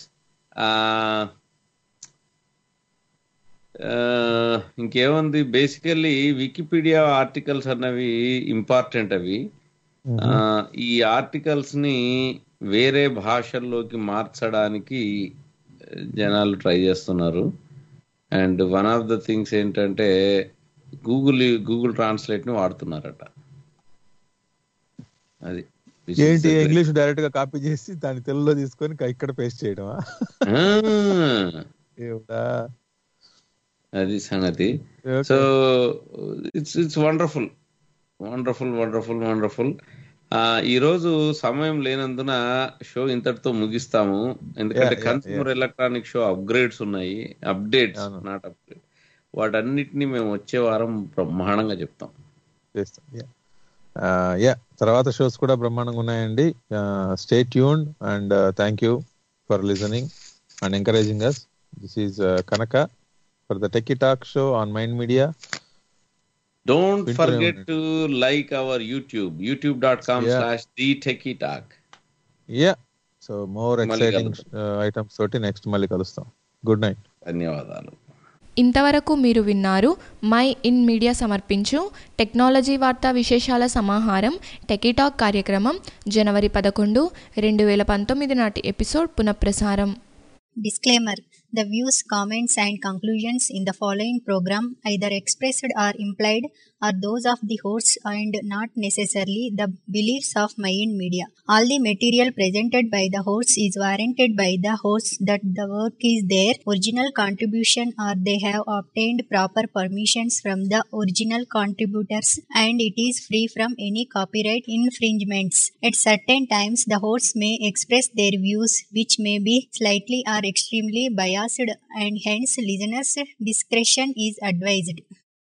ఇంకేముంది బేసికల్లీ వికీపీడియా ఆర్టికల్స్ అన్నవి ఇంపార్టెంట్ అవి ఆ, ఈ ఆర్టికల్స్ ని వేరే భాషల్లోకి మార్చడానికి జనాలు ట్రై చేస్తున్నారు and one of the things ఏంటంటే గూగుల్ గూగుల్ ట్రాన్స్లేట్ ని వాడుతున్నారట అది Which is ఏంటి a very- ఇంగ్లీష్ డైరెక్ట్ గా కాపీ చేసి దాన్ని తెలుగులో తీసుకొని క- ఇక్కడ పేస్ట్ చేయడమా ఆ, దేవుడా అది సంగతి Okay. So it's it's wonderful wonderful wonderful wonderful ఈ రోజు సమయం లేనందున షో ఇంతటితో ముగిస్తాము ఎందుకంటే Yeah, yeah, consumer electronic show upgrades ఉన్నాయి అప్డేట్స్ నాట్ అప్గ్రేడ్ వాటన్నిటిని మేము వచ్చే వారం బ్రహ్మాండంగా చెప్తాం చేస్తాం యా తర్వాత షోస్ కూడా బ్రహ్మాండంగా ఉన్నాయండి stay tune and thank you for listening and encouraging us this is Kanaka for the techie talk show on mind media don't వింటూనే forget to like our YouTube YouTube dot com Yeah. Slash the techie talk yeah so more మళ్ళీ exciting items తోటి next మళ్ళీ కలుస్తాం good night ధన్యవాదాలు ఇంతవరకు మీరు విన్నారు my in media సమర్పించు టెక్నాలజీ వార్తా విశేషాల సమాహారం టెకీటాక్ కార్యక్రమం జనవరి పదకొండు రెండు వేల పంతొమ్మిది నాటి ఎపిసోడ్ పునఃప్రసారం Disclaimer The views, comments, and conclusions in the following program, either expressed or implied, are those of the hosts and not necessarily the beliefs of Mayan Media. All the material presented by the hosts is warranted by the hosts that the work is their original contribution or they have obtained proper permissions from the original contributors and it is free from any copyright infringements. At certain times, the hosts may express their views which may be slightly or extremely biased and hence listeners' discretion is advised.